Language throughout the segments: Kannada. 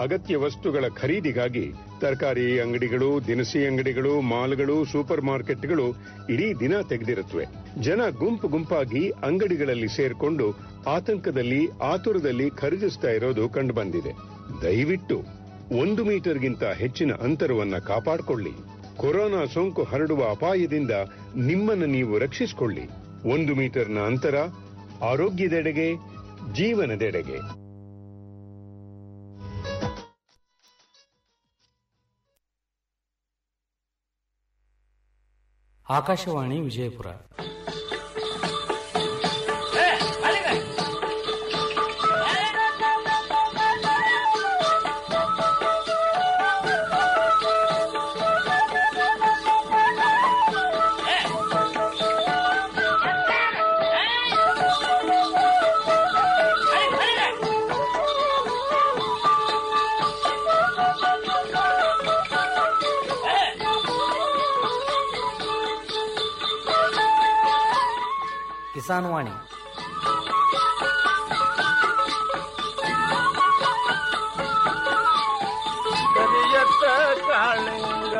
ಅಗತ್ಯ ವಸ್ತುಗಳ ಖರೀದಿಗಾಗಿ ತರಕಾರಿ ಅಂಗಡಿಗಳು ದಿನಸಿ ಅಂಗಡಿಗಳು ಮಾಲ್ಗಳು ಸೂಪರ್ ಮಾರ್ಕೆಟ್ಗಳು ಇಡೀ ದಿನ ತೆಗೆದಿರುತ್ತವೆ ಜನ ಗುಂಪು ಗುಂಪಾಗಿ ಅಂಗಡಿಗಳಲ್ಲಿ ಸೇರ್ಕೊಂಡು ಆತಂಕದಲ್ಲಿ ಆತುರದಲ್ಲಿ ಖರೀದಿಸ್ತಾ ಇರೋದು ಕಂಡುಬಂದಿದೆ ದಯವಿಟ್ಟು ಒಂದು ಮೀಟರ್ಗಿಂತ ಹೆಚ್ಚಿನ ಅಂತರವನ್ನ ಕಾಪಾಡಿಕೊಳ್ಳಿ ಕೊರೋನಾ ಸೋಂಕು ಹರಡುವ ಅಪಾಯದಿಂದ ನಿಮ್ಮನ್ನು ನೀವು ರಕ್ಷಿಸಿಕೊಳ್ಳಿ ಒಂದು ಮೀಟರ್ನ ಅಂತರ ಆರೋಗ್ಯದೆಡೆಗೆ ಜೀವನದೆಡೆಗೆ ಆಕಾಶವಾಣಿ ವಿಜಯಪುರ ಕಿಸಾನ್ ವಾಣಿ ಕರಿಯತ್ತ ಕಾಳಿಂಗ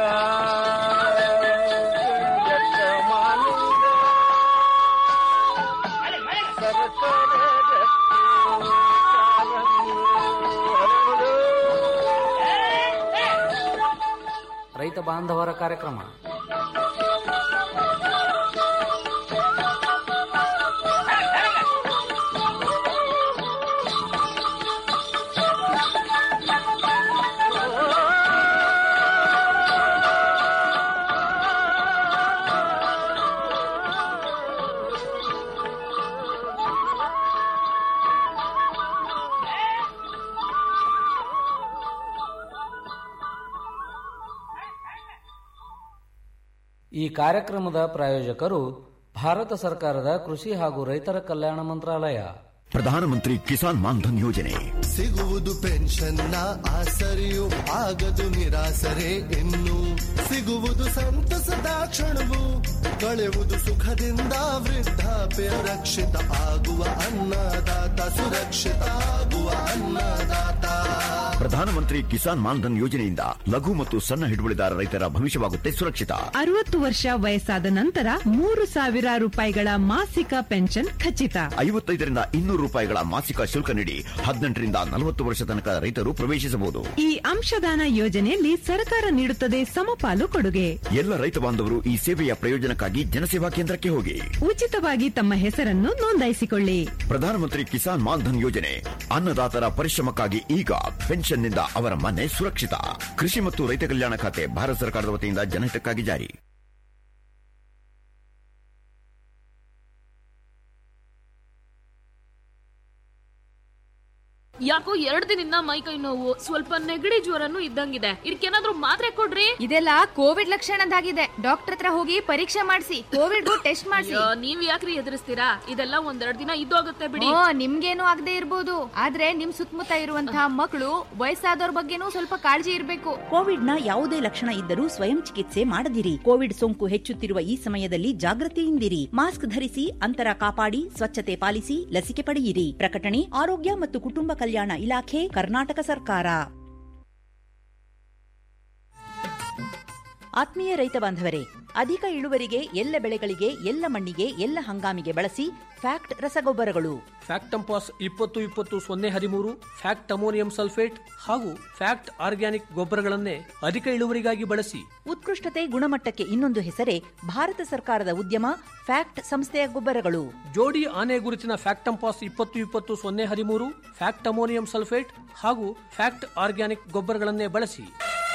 ಕರಿಯತ್ತ ಮಾಲಿಂಗ ಸರಸರ ರಕ್ತಿ ಕಾರಂಗಿ ಹರಡು. ರೈತ ಬಾಂಧವರ ಕಾರ್ಯಕ್ರಮ ಈ ಕಾರ್ಯಕ್ರಮದ ಪ್ರಾಯೋಜಕರು ಭಾರತ ಸರ್ಕಾರದ ಕೃಷಿ ಹಾಗೂ ರೈತರ ಕಲ್ಯಾಣ ಮಂತ್ರಾಲಯ ಪ್ರಧಾನಮಂತ್ರಿ ಕಿಸಾನ್ ಮಾನ್ಧನ್ ಯೋಜನೆ ಸಿಗುವುದು ಪೆನ್ಷನ್ನ ಆಸರೆಯು ಆಗದು ನಿರಾಸರೆ ಇನ್ನು ಸಿಗುವುದು ಸಂತಸದ ಕ್ಷಣವು ಕಳೆಯುವುದು ಸುಖದಿಂದ ವೃದ್ಧಾಪ್ಯ ರಕ್ಷಿತ ಆಗುವ ಅನ್ನದಾತ ಸುರಕ್ಷಿತ ಆಗುವ ಅನ್ನದಾತ ಪ್ರಧಾನಮಂತ್ರಿ ಕಿಸಾನ್ ಮಾನ್ಧನ್ ಯೋಜನೆಯಿಂದ ಲಘು ಮತ್ತು ಸಣ್ಣ ಹಿಡುವಳಿದಾರ ರೈತರ ಭವಿಷ್ಯವಾಗುತ್ತೆ ಸುರಕ್ಷಿತ ಅರವತ್ತು ವರ್ಷ ವಯಸ್ಸಾದ ನಂತರ ಮೂರು ಸಾವಿರ ರೂಪಾಯಿಗಳ ಮಾಸಿಕ ಪೆನ್ಷನ್ ಖಚಿತ ಐವತ್ತೈದರಿಂದ ಇನ್ನೂರು ರೂಪಾಯಿಗಳ ಮಾಸಿಕ ಶುಲ್ಕ ನೀಡಿ ಹದಿನೆಂಟರಿಂದ ನಲವತ್ತು ವರ್ಷ ತನಕ ರೈತರು ಪ್ರವೇಶಿಸಬಹುದು ಈ ಅಂಶದಾನ ಯೋಜನೆಯಲ್ಲಿ ಸರ್ಕಾರ ನೀಡುತ್ತದೆ ಸಮಪಾಲು ಕೊಡುಗೆ ಎಲ್ಲ ರೈತ ಬಾಂಧವರು ಈ ಸೇವೆಯ ಪ್ರಯೋಜನಕ್ಕಾಗಿ ಜನಸೇವಾ ಕೇಂದ್ರಕ್ಕೆ ಹೋಗಿ ಉಚಿತವಾಗಿ ತಮ್ಮ ಹೆಸರನ್ನು ನೋಂದಾಯಿಸಿಕೊಳ್ಳಿ ಪ್ರಧಾನಮಂತ್ರಿ ಕಿಸಾನ್ ಮಾನ್ಧನ್ ಯೋಜನೆ ಅನ್ನದಾತರ ಪರಿಶ್ರಮಕ್ಕಾಗಿ ಈಗ ಪೆನ್ಷನ್ನಿಂದ ಅವರ ಮನೆ ಸುರಕ್ಷಿತ ಕೃಷಿ ಮತ್ತು ರೈತ ಕಲ್ಯಾಣ ಖಾತೆ ಭಾರತ ಸರ್ಕಾರದ ವತಿಯಿಂದ ಜನಹಿತಕ್ಕಾಗಿ ಜಾರಿ ಯಾಕೋ ಎರಡ್ ದಿನದಿಂದ ಮೈ ಕೈ ನೋವು ಸ್ವಲ್ಪ ನೆಗಡಿ ಜ್ವರನು ಇದ್ದಂಗಿದೆ ಇದಕ್ಕೇನಾದ್ರೂ ಮಾತ್ರೆ ಕೊಡ್ರಿ ಇದೆಲ್ಲ ಕೋವಿಡ್ ಲಕ್ಷಣದಾಗಿದೆ ಡಾಕ್ಟರ್ ಹತ್ರ ಹೋಗಿ ಪರೀಕ್ಷೆ ಮಾಡಿಸಿ ಕೋವಿಡ್ ಟೆಸ್ಟ್ ಮಾಡಿಸಿ ಅಯ್ಯೋ, ನೀವ್ ಯಾಕ್ರಿ ಎದುರಿಸ್ತೀರಾ ಇದೆಲ್ಲ ಒಂದೆರಡ್ ದಿನ ಇದ್ದೋಗುತ್ತೆ ಬಿಡಿ ಓ ನಿಮ್ಗೇನು ಆಗದೆ ಇರ್ಬೋದು ಆದ್ರೆ ನಿಮ್ ಸುತ್ತಮುತ್ತ ಇರುವಂತಹ ಮಕ್ಕಳು ವಯಸ್ಸಾದವ್ರ ಬಗ್ಗೆನೂ ಸ್ವಲ್ಪ ಕಾಳಜಿ ಇರ್ಬೇಕು ಕೋವಿಡ್ನ ಯಾವುದೇ ಲಕ್ಷಣ ಇದ್ದರೂ ಸ್ವಯಂ ಚಿಕಿತ್ಸೆ ಮಾಡದಿರಿ ಕೋವಿಡ್ ಸೋಂಕು ಹೆಚ್ಚುತ್ತಿರುವ ಈ ಸಮಯದಲ್ಲಿ ಜಾಗೃತಿಯಿಂದಿರಿ ಮಾಸ್ಕ್ ಧರಿಸಿ ಅಂತರ ಕಾಪಾಡಿ ಸ್ವಚ್ಛತೆ ಪಾಲಿಸಿ ಲಸಿಕೆ ಪಡೆಯಿರಿ ಪ್ರಕಟಣೆ ಆರೋಗ್ಯ ಮತ್ತು ಕುಟುಂಬ ಕಲ್ಯಾಣ ಇಲಾಖೆ ಕರ್ನಾಟಕ ಸರ್ಕಾರ ಆತ್ಮೀಯ ರೈತ ಬಾಂಧವರೇ ಅಧಿಕ ಇಳುವರಿಗೆ ಎಲ್ಲ ಬೆಳೆಗಳಿಗೆ ಎಲ್ಲ ಮಣ್ಣಿಗೆ ಎಲ್ಲ ಹಂಗಾಮಿಗೆ ಬಳಸಿ ಫ್ಯಾಕ್ಟ್ ರಸಗೊಬ್ಬರಗಳು ಫ್ಯಾಕ್ಟಂಪಾಸ್ ಇಪ್ಪತ್ತು ಇಪ್ಪತ್ತು ಸೊನ್ನೆ ಹದಿಮೂರು ಫ್ಯಾಕ್ಟ್ ಅಮೋನಿಯಂ ಸಲ್ಫೇಟ್ ಹಾಗೂ ಫ್ಯಾಕ್ಟ್ ಆರ್ಗ್ಯಾನಿಕ್ ಗೊಬ್ಬರಗಳನ್ನೇ ಅಧಿಕ ಇಳುವರಿಗಾಗಿ ಬಳಸಿ ಉತ್ಕೃಷ್ಟತೆ ಗುಣಮಟ್ಟಕ್ಕೆ ಇನ್ನೊಂದು ಹೆಸರೇ ಭಾರತ ಸರ್ಕಾರದ ಉದ್ಯಮ ಫ್ಯಾಕ್ಟ್ ಸಂಸ್ಥೆಯ ಗೊಬ್ಬರಗಳು ಜೋಡಿ ಆನೆ ಗುರುತಿನ ಫ್ಯಾಕ್ಟಂಪಾಸ್ ಇಪ್ಪತ್ತು ಇಪ್ಪತ್ತು ಸೊನ್ನೆ ಹದಿಮೂರು ಫ್ಯಾಕ್ಟ್ ಅಮೋನಿಯಂ ಸಲ್ಫೇಟ್ ಹಾಗೂ ಫ್ಯಾಕ್ಟ್ ಆರ್ಗ್ಯಾನಿಕ್ ಗೊಬ್ಬರಗಳನ್ನೇ ಬಳಸಿ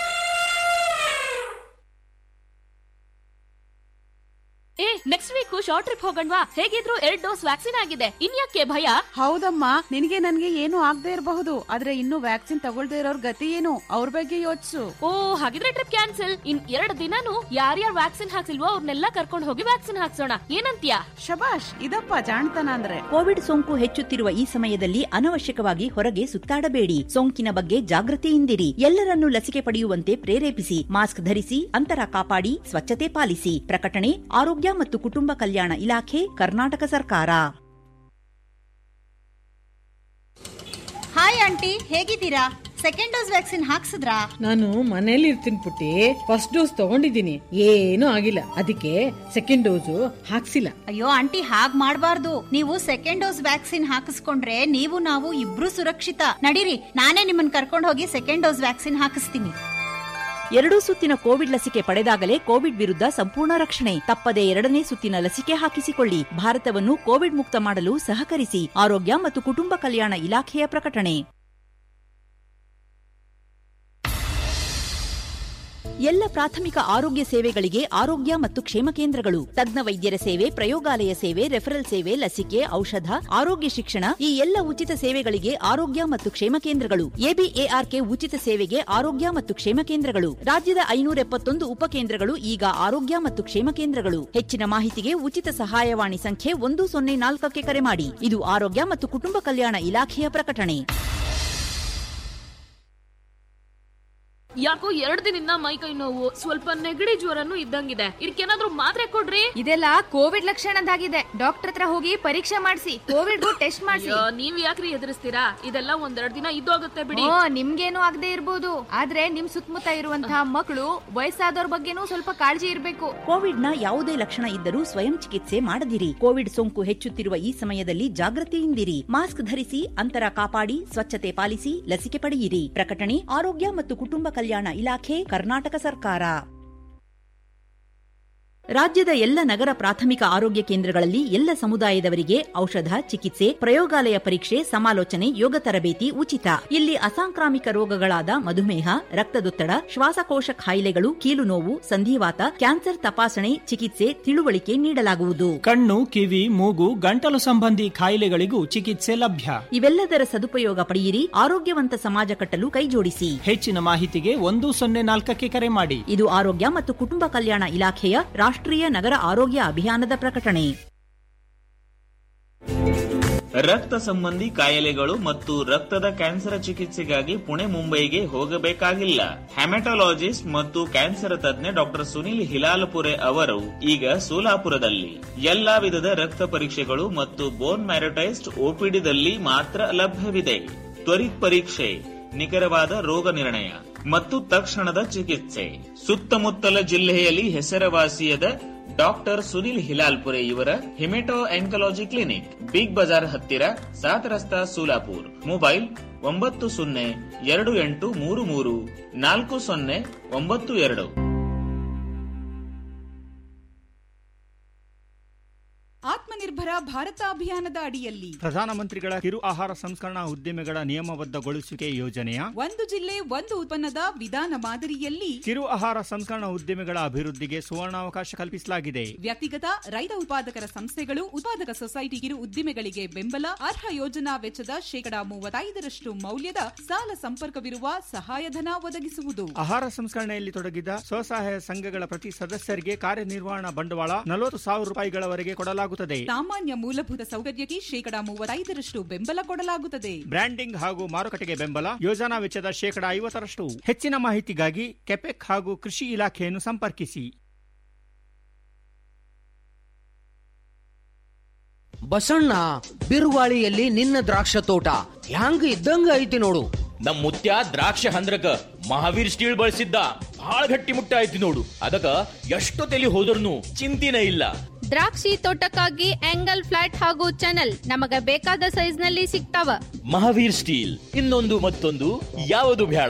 ಏ ನೆಕ್ಸ್ಟ್ ವೀಕ್ ಶಾರ್ಟ್ ಟ್ರಿಪ್ ಹೋಗಣ್ವಾ ಹೇಗಿದ್ರು ಎರಡ್ ಡೋಸ್ ವ್ಯಾಕ್ಸಿನ್ ಆಗಿದೆ ಇನ್ಯಾಕೆ ಭಯ ಹೌದಮ್ಮ ನಿನಗೆ ನನ್ಗೆ ಏನು ಆಗದೆ ಇರಬಹುದು ಆದ್ರೆ ಇನ್ನು ವ್ಯಾಕ್ಸಿನ್ ತಗೊಳ್ದೇ ಇರೋರ್ ಗತಿ ಏನು ಅವ್ರ ಬಗ್ಗೆ ಯೋಚಿಸು ಓ ಹಾಗಿದ್ರೆ ಟ್ರಿಪ್ ಕ್ಯಾನ್ಸಲ್ ಇನ್ ಎರಡ್ ದಿನಾನು ಯಾರ್ಯಾರು ವ್ಯಾಕ್ಸಿನ್ ಹಾಕ್ಸಿಲ್ವೋ ಅವ್ರನ್ನೆಲ್ಲ ಕರ್ಕೊಂಡು ಹೋಗಿ ವ್ಯಾಕ್ಸಿನ್ ಹಾಕ್ಸೋಣ ಏನಂತ್ಯಾ ಶಬಾಷ್ ಇದಪ್ಪ ಜಾಣ್ತನ ಅಂದ್ರೆ ಕೋವಿಡ್ ಸೋಂಕು ಹೆಚ್ಚುತ್ತಿರುವ ಈ ಸಮಯದಲ್ಲಿ ಅನವಶ್ಯಕವಾಗಿ ಹೊರಗೆ ಸುತ್ತಾಡಬೇಡಿ ಸೋಂಕಿನ ಬಗ್ಗೆ ಜಾಗೃತಿಯಿಂದಿರಿ ಎಲ್ಲರನ್ನೂ ಲಸಿಕೆ ಪಡೆಯುವಂತೆ ಪ್ರೇರೇಪಿಸಿ ಮಾಸ್ಕ್ ಧರಿಸಿ ಅಂತರ ಕಾಪಾಡಿ ಸ್ವಚ್ಛತೆ ಪಾಲಿಸಿ ಪ್ರಕಟಣೆ ಆರೋಗ್ಯ ಮತ್ತು ಕುಟುಂಬ ಕಲ್ಯಾಣ ಇಲಾಖೆ ಕರ್ನಾಟಕ ಸರ್ಕಾರ ಹಾಯ್ ಆಂಟಿ ಹೇಗಿದ್ದೀರಾ ಸೆಕೆಂಡ್ ಡೋಸ್ ವ್ಯಾಕ್ಸಿನ್ ಹಾಕ್ಸಿದ್ರಾ ನಾನು ಮನೇಲಿ ಇರ್ತೀನಿ ಪುಟ್ಟಿ ಫಸ್ಟ್ ಡೋಸ್ ತಗೊಂಡಿದ್ದೀನಿ ಏನೂ ಆಗಿಲ್ಲ ಅದಕ್ಕೆ ಸೆಕೆಂಡ್ ಡೋಸು ಹಾಕ್ಸಿಲ್ಲ ಅಯ್ಯೋ ಆಂಟಿ ಹಾಗ್ ಮಾಡ್ಬಾರ್ದು ನೀವು ಸೆಕೆಂಡ್ ಡೋಸ್ ವ್ಯಾಕ್ಸಿನ್ ಹಾಕಿಸ್ಕೊಂಡ್ರೆ ನೀವು ನಾವು ಇಬ್ರು ಸುರಕ್ಷಿತ ನಡೀರಿ ನಾನೇ ನಿಮ್ಮನ್ನ ಕರ್ಕೊಂಡು ಹೋಗಿ ಸೆಕೆಂಡ್ ಡೋಸ್ ವ್ಯಾಕ್ಸಿನ್ ಹಾಕಿಸ್ತೀನಿ ಎರಡೂ ಸುತ್ತಿನ ಕೋವಿಡ್ ಲಸಿಕೆ ಪಡೆದಾಗಲೇ ಕೋವಿಡ್ ವಿರುದ್ಧ ಸಂಪೂರ್ಣ ರಕ್ಷಣೆ ತಪ್ಪದೆ ಎರಡನೇ ಸುತ್ತಿನ ಲಸಿಕೆ ಹಾಕಿಸಿಕೊಳ್ಳಿ ಭಾರತವನ್ನು ಕೋವಿಡ್ ಮುಕ್ತ ಮಾಡಲು ಸಹಕರಿಸಿ ಆರೋಗ್ಯ ಮತ್ತು ಕುಟುಂಬ ಕಲ್ಯಾಣ ಇಲಾಖೆಯ ಪ್ರಕಟಣೆ ಎಲ್ಲ ಪ್ರಾಥಮಿಕ ಆರೋಗ್ಯ ಸೇವೆಗಳಿಗೆ ಆರೋಗ್ಯ ಮತ್ತು ಕ್ಷೇಮ ಕೇಂದ್ರಗಳು ತಜ್ಞ ವೈದ್ಯರ ಸೇವೆ ಪ್ರಯೋಗಾಲಯ ಸೇವೆ ರೆಫರಲ್ ಸೇವೆ ಲಸಿಕೆ ಔಷಧ ಆರೋಗ್ಯ ಶಿಕ್ಷಣ ಈ ಎಲ್ಲ ಉಚಿತ ಸೇವೆಗಳಿಗೆ ಆರೋಗ್ಯ ಮತ್ತು ಕ್ಷೇಮ ಕೇಂದ್ರಗಳು ಎಬಿಎಆರ್ಕೆ ಉಚಿತ ಸೇವೆಗೆ ಆರೋಗ್ಯ ಮತ್ತು ಕ್ಷೇಮ ಕೇಂದ್ರಗಳು ರಾಜ್ಯದ ಐನೂರ ಎಪ್ಪತ್ತೊಂದು ಉಪಕೇಂದ್ರಗಳು ಈಗ ಆರೋಗ್ಯ ಮತ್ತು ಕ್ಷೇಮ ಕೇಂದ್ರಗಳು ಹೆಚ್ಚಿನ ಮಾಹಿತಿಗೆ ಉಚಿತ ಸಹಾಯವಾಣಿ ಸಂಖ್ಯೆ ಒಂದು ಸೊನ್ನೆ ನಾಲ್ಕಕ್ಕೆ ಕರೆ ಮಾಡಿ ಇದು ಆರೋಗ್ಯ ಮತ್ತು ಕುಟುಂಬ ಕಲ್ಯಾಣ ಇಲಾಖೆಯ ಪ್ರಕಟಣೆ ಯಾಕೋ ಎರಡ್ ದಿನದಿಂದ ಮೈ ಕೈ ನೋವು ಸ್ವಲ್ಪ ನೆಗಡಿ ಜ್ವರನು ಇದ್ದಂಗಿದೆ ಇದಕ್ಕೇನಾದ್ರೂ ಮಾತ್ರೆ ಕೊಡ್ರಿ ಇದೆಲ್ಲ ಕೋವಿಡ್ ಲಕ್ಷಣದಾಗಿದೆ ಡಾಕ್ಟರ್ ಹತ್ರ ಹೋಗಿ ಪರೀಕ್ಷೆ ಮಾಡಿಸಿ ಕೋವಿಡ್ ಟೆಸ್ಟ್ ಮಾಡಿಸಿ ಅಯ್ಯೋ, ನೀವ್ ಯಾಕ್ರಿ ಎದುರಿಸ್ತೀರಾ ಇದೆಲ್ಲ ಒಂದೆರಡ್ ದಿನ ಇದ್ದೋಗುತ್ತೆ ಬಿಡಿ ಓ ನಿಮ್ಗೇನು ಆಗದೆ ಇರ್ಬೋದು ಆದ್ರೆ ನಿಮ್ ಸುತ್ತಮುತ್ತ ಇರುವಂತಹ ಮಕ್ಕಳು ವಯಸ್ಸಾದವ್ರ ಬಗ್ಗೆನೂ ಸ್ವಲ್ಪ ಕಾಳಜಿ ಇರ್ಬೇಕು ಕೋವಿಡ್ನ ಯಾವುದೇ ಲಕ್ಷಣ ಇದ್ದರೂ ಸ್ವಯಂ ಚಿಕಿತ್ಸೆ ಮಾಡದಿರಿ ಕೋವಿಡ್ ಸೋಂಕು ಹೆಚ್ಚುತ್ತಿರುವ ಈ ಸಮಯದಲ್ಲಿ ಜಾಗೃತಿಯಿಂದಿರಿ ಮಾಸ್ಕ್ ಧರಿಸಿ ಅಂತರ ಕಾಪಾಡಿ ಸ್ವಚ್ಛತೆ ಪಾಲಿಸಿ ಲಸಿಕೆ ಪಡೆಯಿರಿ ಪ್ರಕಟಣೆ ಆರೋಗ್ಯ ಮತ್ತು ಕುಟುಂಬ ಕಲ್ಯಾಣ ಇಲಾಖೆ ಕರ್ನಾಟಕ ಸರ್ಕಾರ ರಾಜ್ಯದ ಎಲ್ಲ ನಗರ ಪ್ರಾಥಮಿಕ ಆರೋಗ್ಯ ಕೇಂದ್ರಗಳಲ್ಲಿ ಎಲ್ಲ ಸಮುದಾಯದವರಿಗೆ ಔಷಧ ಚಿಕಿತ್ಸೆ ಪ್ರಯೋಗಾಲಯ ಪರೀಕ್ಷೆ ಸಮಾಲೋಚನೆ ಯೋಗ ತರಬೇತಿ ಉಚಿತ ಇಲ್ಲಿ ಅಸಾಂಕ್ರಾಮಿಕ ರೋಗಗಳಾದ ಮಧುಮೇಹ ರಕ್ತದೊತ್ತಡ ಶ್ವಾಸಕೋಶ ಕಾಯಿಲೆಗಳು ಕೀಲು ನೋವು ಸಂಧಿವಾತ ಕ್ಯಾನ್ಸರ್ ತಪಾಸಣೆ ಚಿಕಿತ್ಸೆ ತಿಳುವಳಿಕೆ ನೀಡಲಾಗುವುದು ಕಣ್ಣು ಕಿವಿ ಮೂಗು ಗಂಟಲು ಸಂಬಂಧಿ ಕಾಯಿಲೆಗಳಿಗೂ ಚಿಕಿತ್ಸೆ ಲಭ್ಯ ಇವೆಲ್ಲದರ ಸದುಪಯೋಗ ಪಡೆಯಿರಿ ಆರೋಗ್ಯವಂತ ಸಮಾಜ ಕಟ್ಟಲು ಕೈಜೋಡಿಸಿ ಹೆಚ್ಚಿನ ಮಾಹಿತಿಗೆ ಒಂದು ಸೊನ್ನೆ ನಾಲ್ಕಕ್ಕೆ ಕರೆ ಮಾಡಿ ಇದು ಆರೋಗ್ಯ ಮತ್ತು ಕುಟುಂಬ ಕಲ್ಯಾಣ ಇಲಾಖೆಯ ರಾಷ್ಟ್ರೀಯ ನಗರ ಆರೋಗ್ಯ ಅಭಿಯಾನದ ಪ್ರಕಟಣೆ ರಕ್ತ ಸಂಬಂಧಿ ಕಾಯಿಲೆಗಳು ಮತ್ತು ರಕ್ತದ ಕ್ಯಾನ್ಸರ್ ಚಿಕಿತ್ಸೆಗಾಗಿ ಪುಣೆ ಮುಂಬೈಗೆ ಹೋಗಬೇಕಾಗಿಲ್ಲ ಹೆಮಟಾಲಜಿಸ್ಟ್ ಮತ್ತು ಕ್ಯಾನ್ಸರ್ ತಜ್ಞ ಡಾಕ್ಟರ್ ಸುನಿಲ್ ಹಿಲಾಲ್ಪುರೆ ಅವರು ಈಗ ಸೋಲಾಪುರದಲ್ಲಿ ಎಲ್ಲಾ ವಿಧದ ರಕ್ತ ಪರೀಕ್ಷೆಗಳು ಮತ್ತು ಬೋನ್ ಮ್ಯಾರಟೈಸ್ಡ್ ಓಪಿಡಿದಲ್ಲಿ ಮಾತ್ರ ಲಭ್ಯವಿದೆ ತ್ವರಿತ್ ಪರೀಕ್ಷೆ ನಿಖರವಾದ ರೋಗ ನಿರ್ಣಯ ಮತ್ತು ತಕ್ಷಣದ ಚಿಕಿತ್ಸೆ ಸುತ್ತಮುತ್ತಲ ಜಿಲ್ಲೆಯಲ್ಲಿ ಹೆಸರುವಾಸಿಯಾದ ಡಾಕ್ಟರ್ ಸುನಿಲ್ ಹಿಲಾಲ್ಪುರೆ ಇವರ hemato oncology clinic big bazaar ಹತ್ತಿರ ಸಾತ್ ರಸ್ತಾ ಸೋಲಾಪುರ್ ಮೊಬೈಲ್ ಒಂಬತ್ತು ಸೊನ್ನೆ ಎರಡು ಎಂಟು ಮೂರು ಮೂರು ನಾಲ್ಕು ಸೊನ್ನೆ ಒಂಬತ್ತು ಎರಡು ಆತ್ಮನಿರ್ಭರ ಭಾರತ ಅಭಿಯಾನದ ಅಡಿಯಲ್ಲಿ ಪ್ರಧಾನಮಂತ್ರಿಗಳ ಕಿರು ಆಹಾರ ಸಂಸ್ಕರಣಾ ಉದ್ದಿಮೆಗಳ ನಿಯಮಬದ್ಧಗೊಳಿಸುವಿಕೆ ಯೋಜನೆಯ ಒಂದು ಜಿಲ್ಲೆ ಒಂದು ಉತ್ಪನ್ನದ ವಿಧಾನ ಮಾದರಿಯಲ್ಲಿ ಕಿರು ಆಹಾರ ಸಂಸ್ಕರಣಾ ಉದ್ದಿಮೆಗಳ ಅಭಿವೃದ್ಧಿಗೆ ಸುವರ್ಣಾವಕಾಶ ಕಲ್ಪಿಸಲಾಗಿದೆ ವ್ಯಕ್ತಿಗತ ರೈತ ಉತ್ಪಾದಕರ ಸಂಸ್ಥೆಗಳು ಉತ್ಪಾದಕ ಸೊಸೈಟಿ ಕಿರು ಉದ್ದಿಮೆಗಳಿಗೆ ಬೆಂಬಲ ಅರ್ಹ ಯೋಜನಾ ವೆಚ್ಚದ ಶೇಕಡಾ ಮೂವತ್ತೈದರಷ್ಟು ಮೌಲ್ಯದ ಸಾಲ ಸಂಪರ್ಕವಿರುವ ಸಹಾಯಧನ ಒದಗಿಸುವುದು ಆಹಾರ ಸಂಸ್ಕರಣೆಯಲ್ಲಿ ತೊಡಗಿದ ಸ್ವಸಹಾಯ ಸಂಘಗಳ ಪ್ರತಿ ಸದಸ್ಯರಿಗೆ ಕಾರ್ಯನಿರ್ವಹಣಾ ಬಂಡವಾಳ ನಲವತ್ತು ಸಾವಿರ ರೂಪಾಯಿಗಳವರೆಗೆ ಕೊಡಲಾಗುತ್ತದೆ ಸಾಮಾನ್ಯ ಮೂಲಭೂತ ಸೌಕರ್ಯಕ್ಕೆ ಶೇಕಡಾ ಮೂವತ್ತೈದರಷ್ಟು ಬೆಂಬಲ ಕೊಡಲಾಗುತ್ತದೆ ಬ್ರ್ಯಾಂಡಿಂಗ್ ಹಾಗೂ ಮಾರುಕಟ್ಟೆಗೆ ಬೆಂಬಲ ಯೋಜನಾ ವೆಚ್ಚದ ಶೇಕಡಾ ಐವತ್ತರಷ್ಟು ಹೆಚ್ಚಿನ ಮಾಹಿತಿಗಾಗಿ ಕೆಪೆಕ್ ಹಾಗೂ ಕೃಷಿ ಇಲಾಖೆಯನ್ನು ಸಂಪರ್ಕಿಸಿ ಬಸಣ್ಣ ಬಿರುಗಾಳಿಯಲ್ಲಿ ನಿನ್ನ ದ್ರಾಕ್ಷ ತೋಟ ಹ್ಯಾಂಗ ಇದ್ದಂಗ ಐತಿ ನೋಡು ನಮ್ ಮುತ್ಯ ದ್ರಾಕ್ಷ ಹಂದ್ರಕ ಮಹಾವೀರ್ ಸ್ಟೀಲ್ ಬಳಸಿದ್ದ ಬಹಳ ಗಟ್ಟಿ ಮುಟ್ಟ ಐತಿ ನೋಡು ಅದಕ್ಕ ಎಷ್ಟು ತಲಿ ಹೋದ್ರೂ ಚಿಂತಿನ ಇಲ್ಲ ದ್ರಾಕ್ಷಿ ತೋಟಕ್ಕಾಗಿ ಆಂಗಲ್ ಫ್ಲಾಟ್ ಹಾಗೂ ಚಾನಲ್ ನಮಗ ಬೇಕಾದ ಸೈಜ್ ನಲ್ಲಿ ಸಿಗ್ತಾವ ಮಹಾವೀರ್ ಸ್ಟೀಲ್ ಇನ್ನೊಂದು ಮತ್ತೊಂದು ಯಾವುದು ಬೇಡ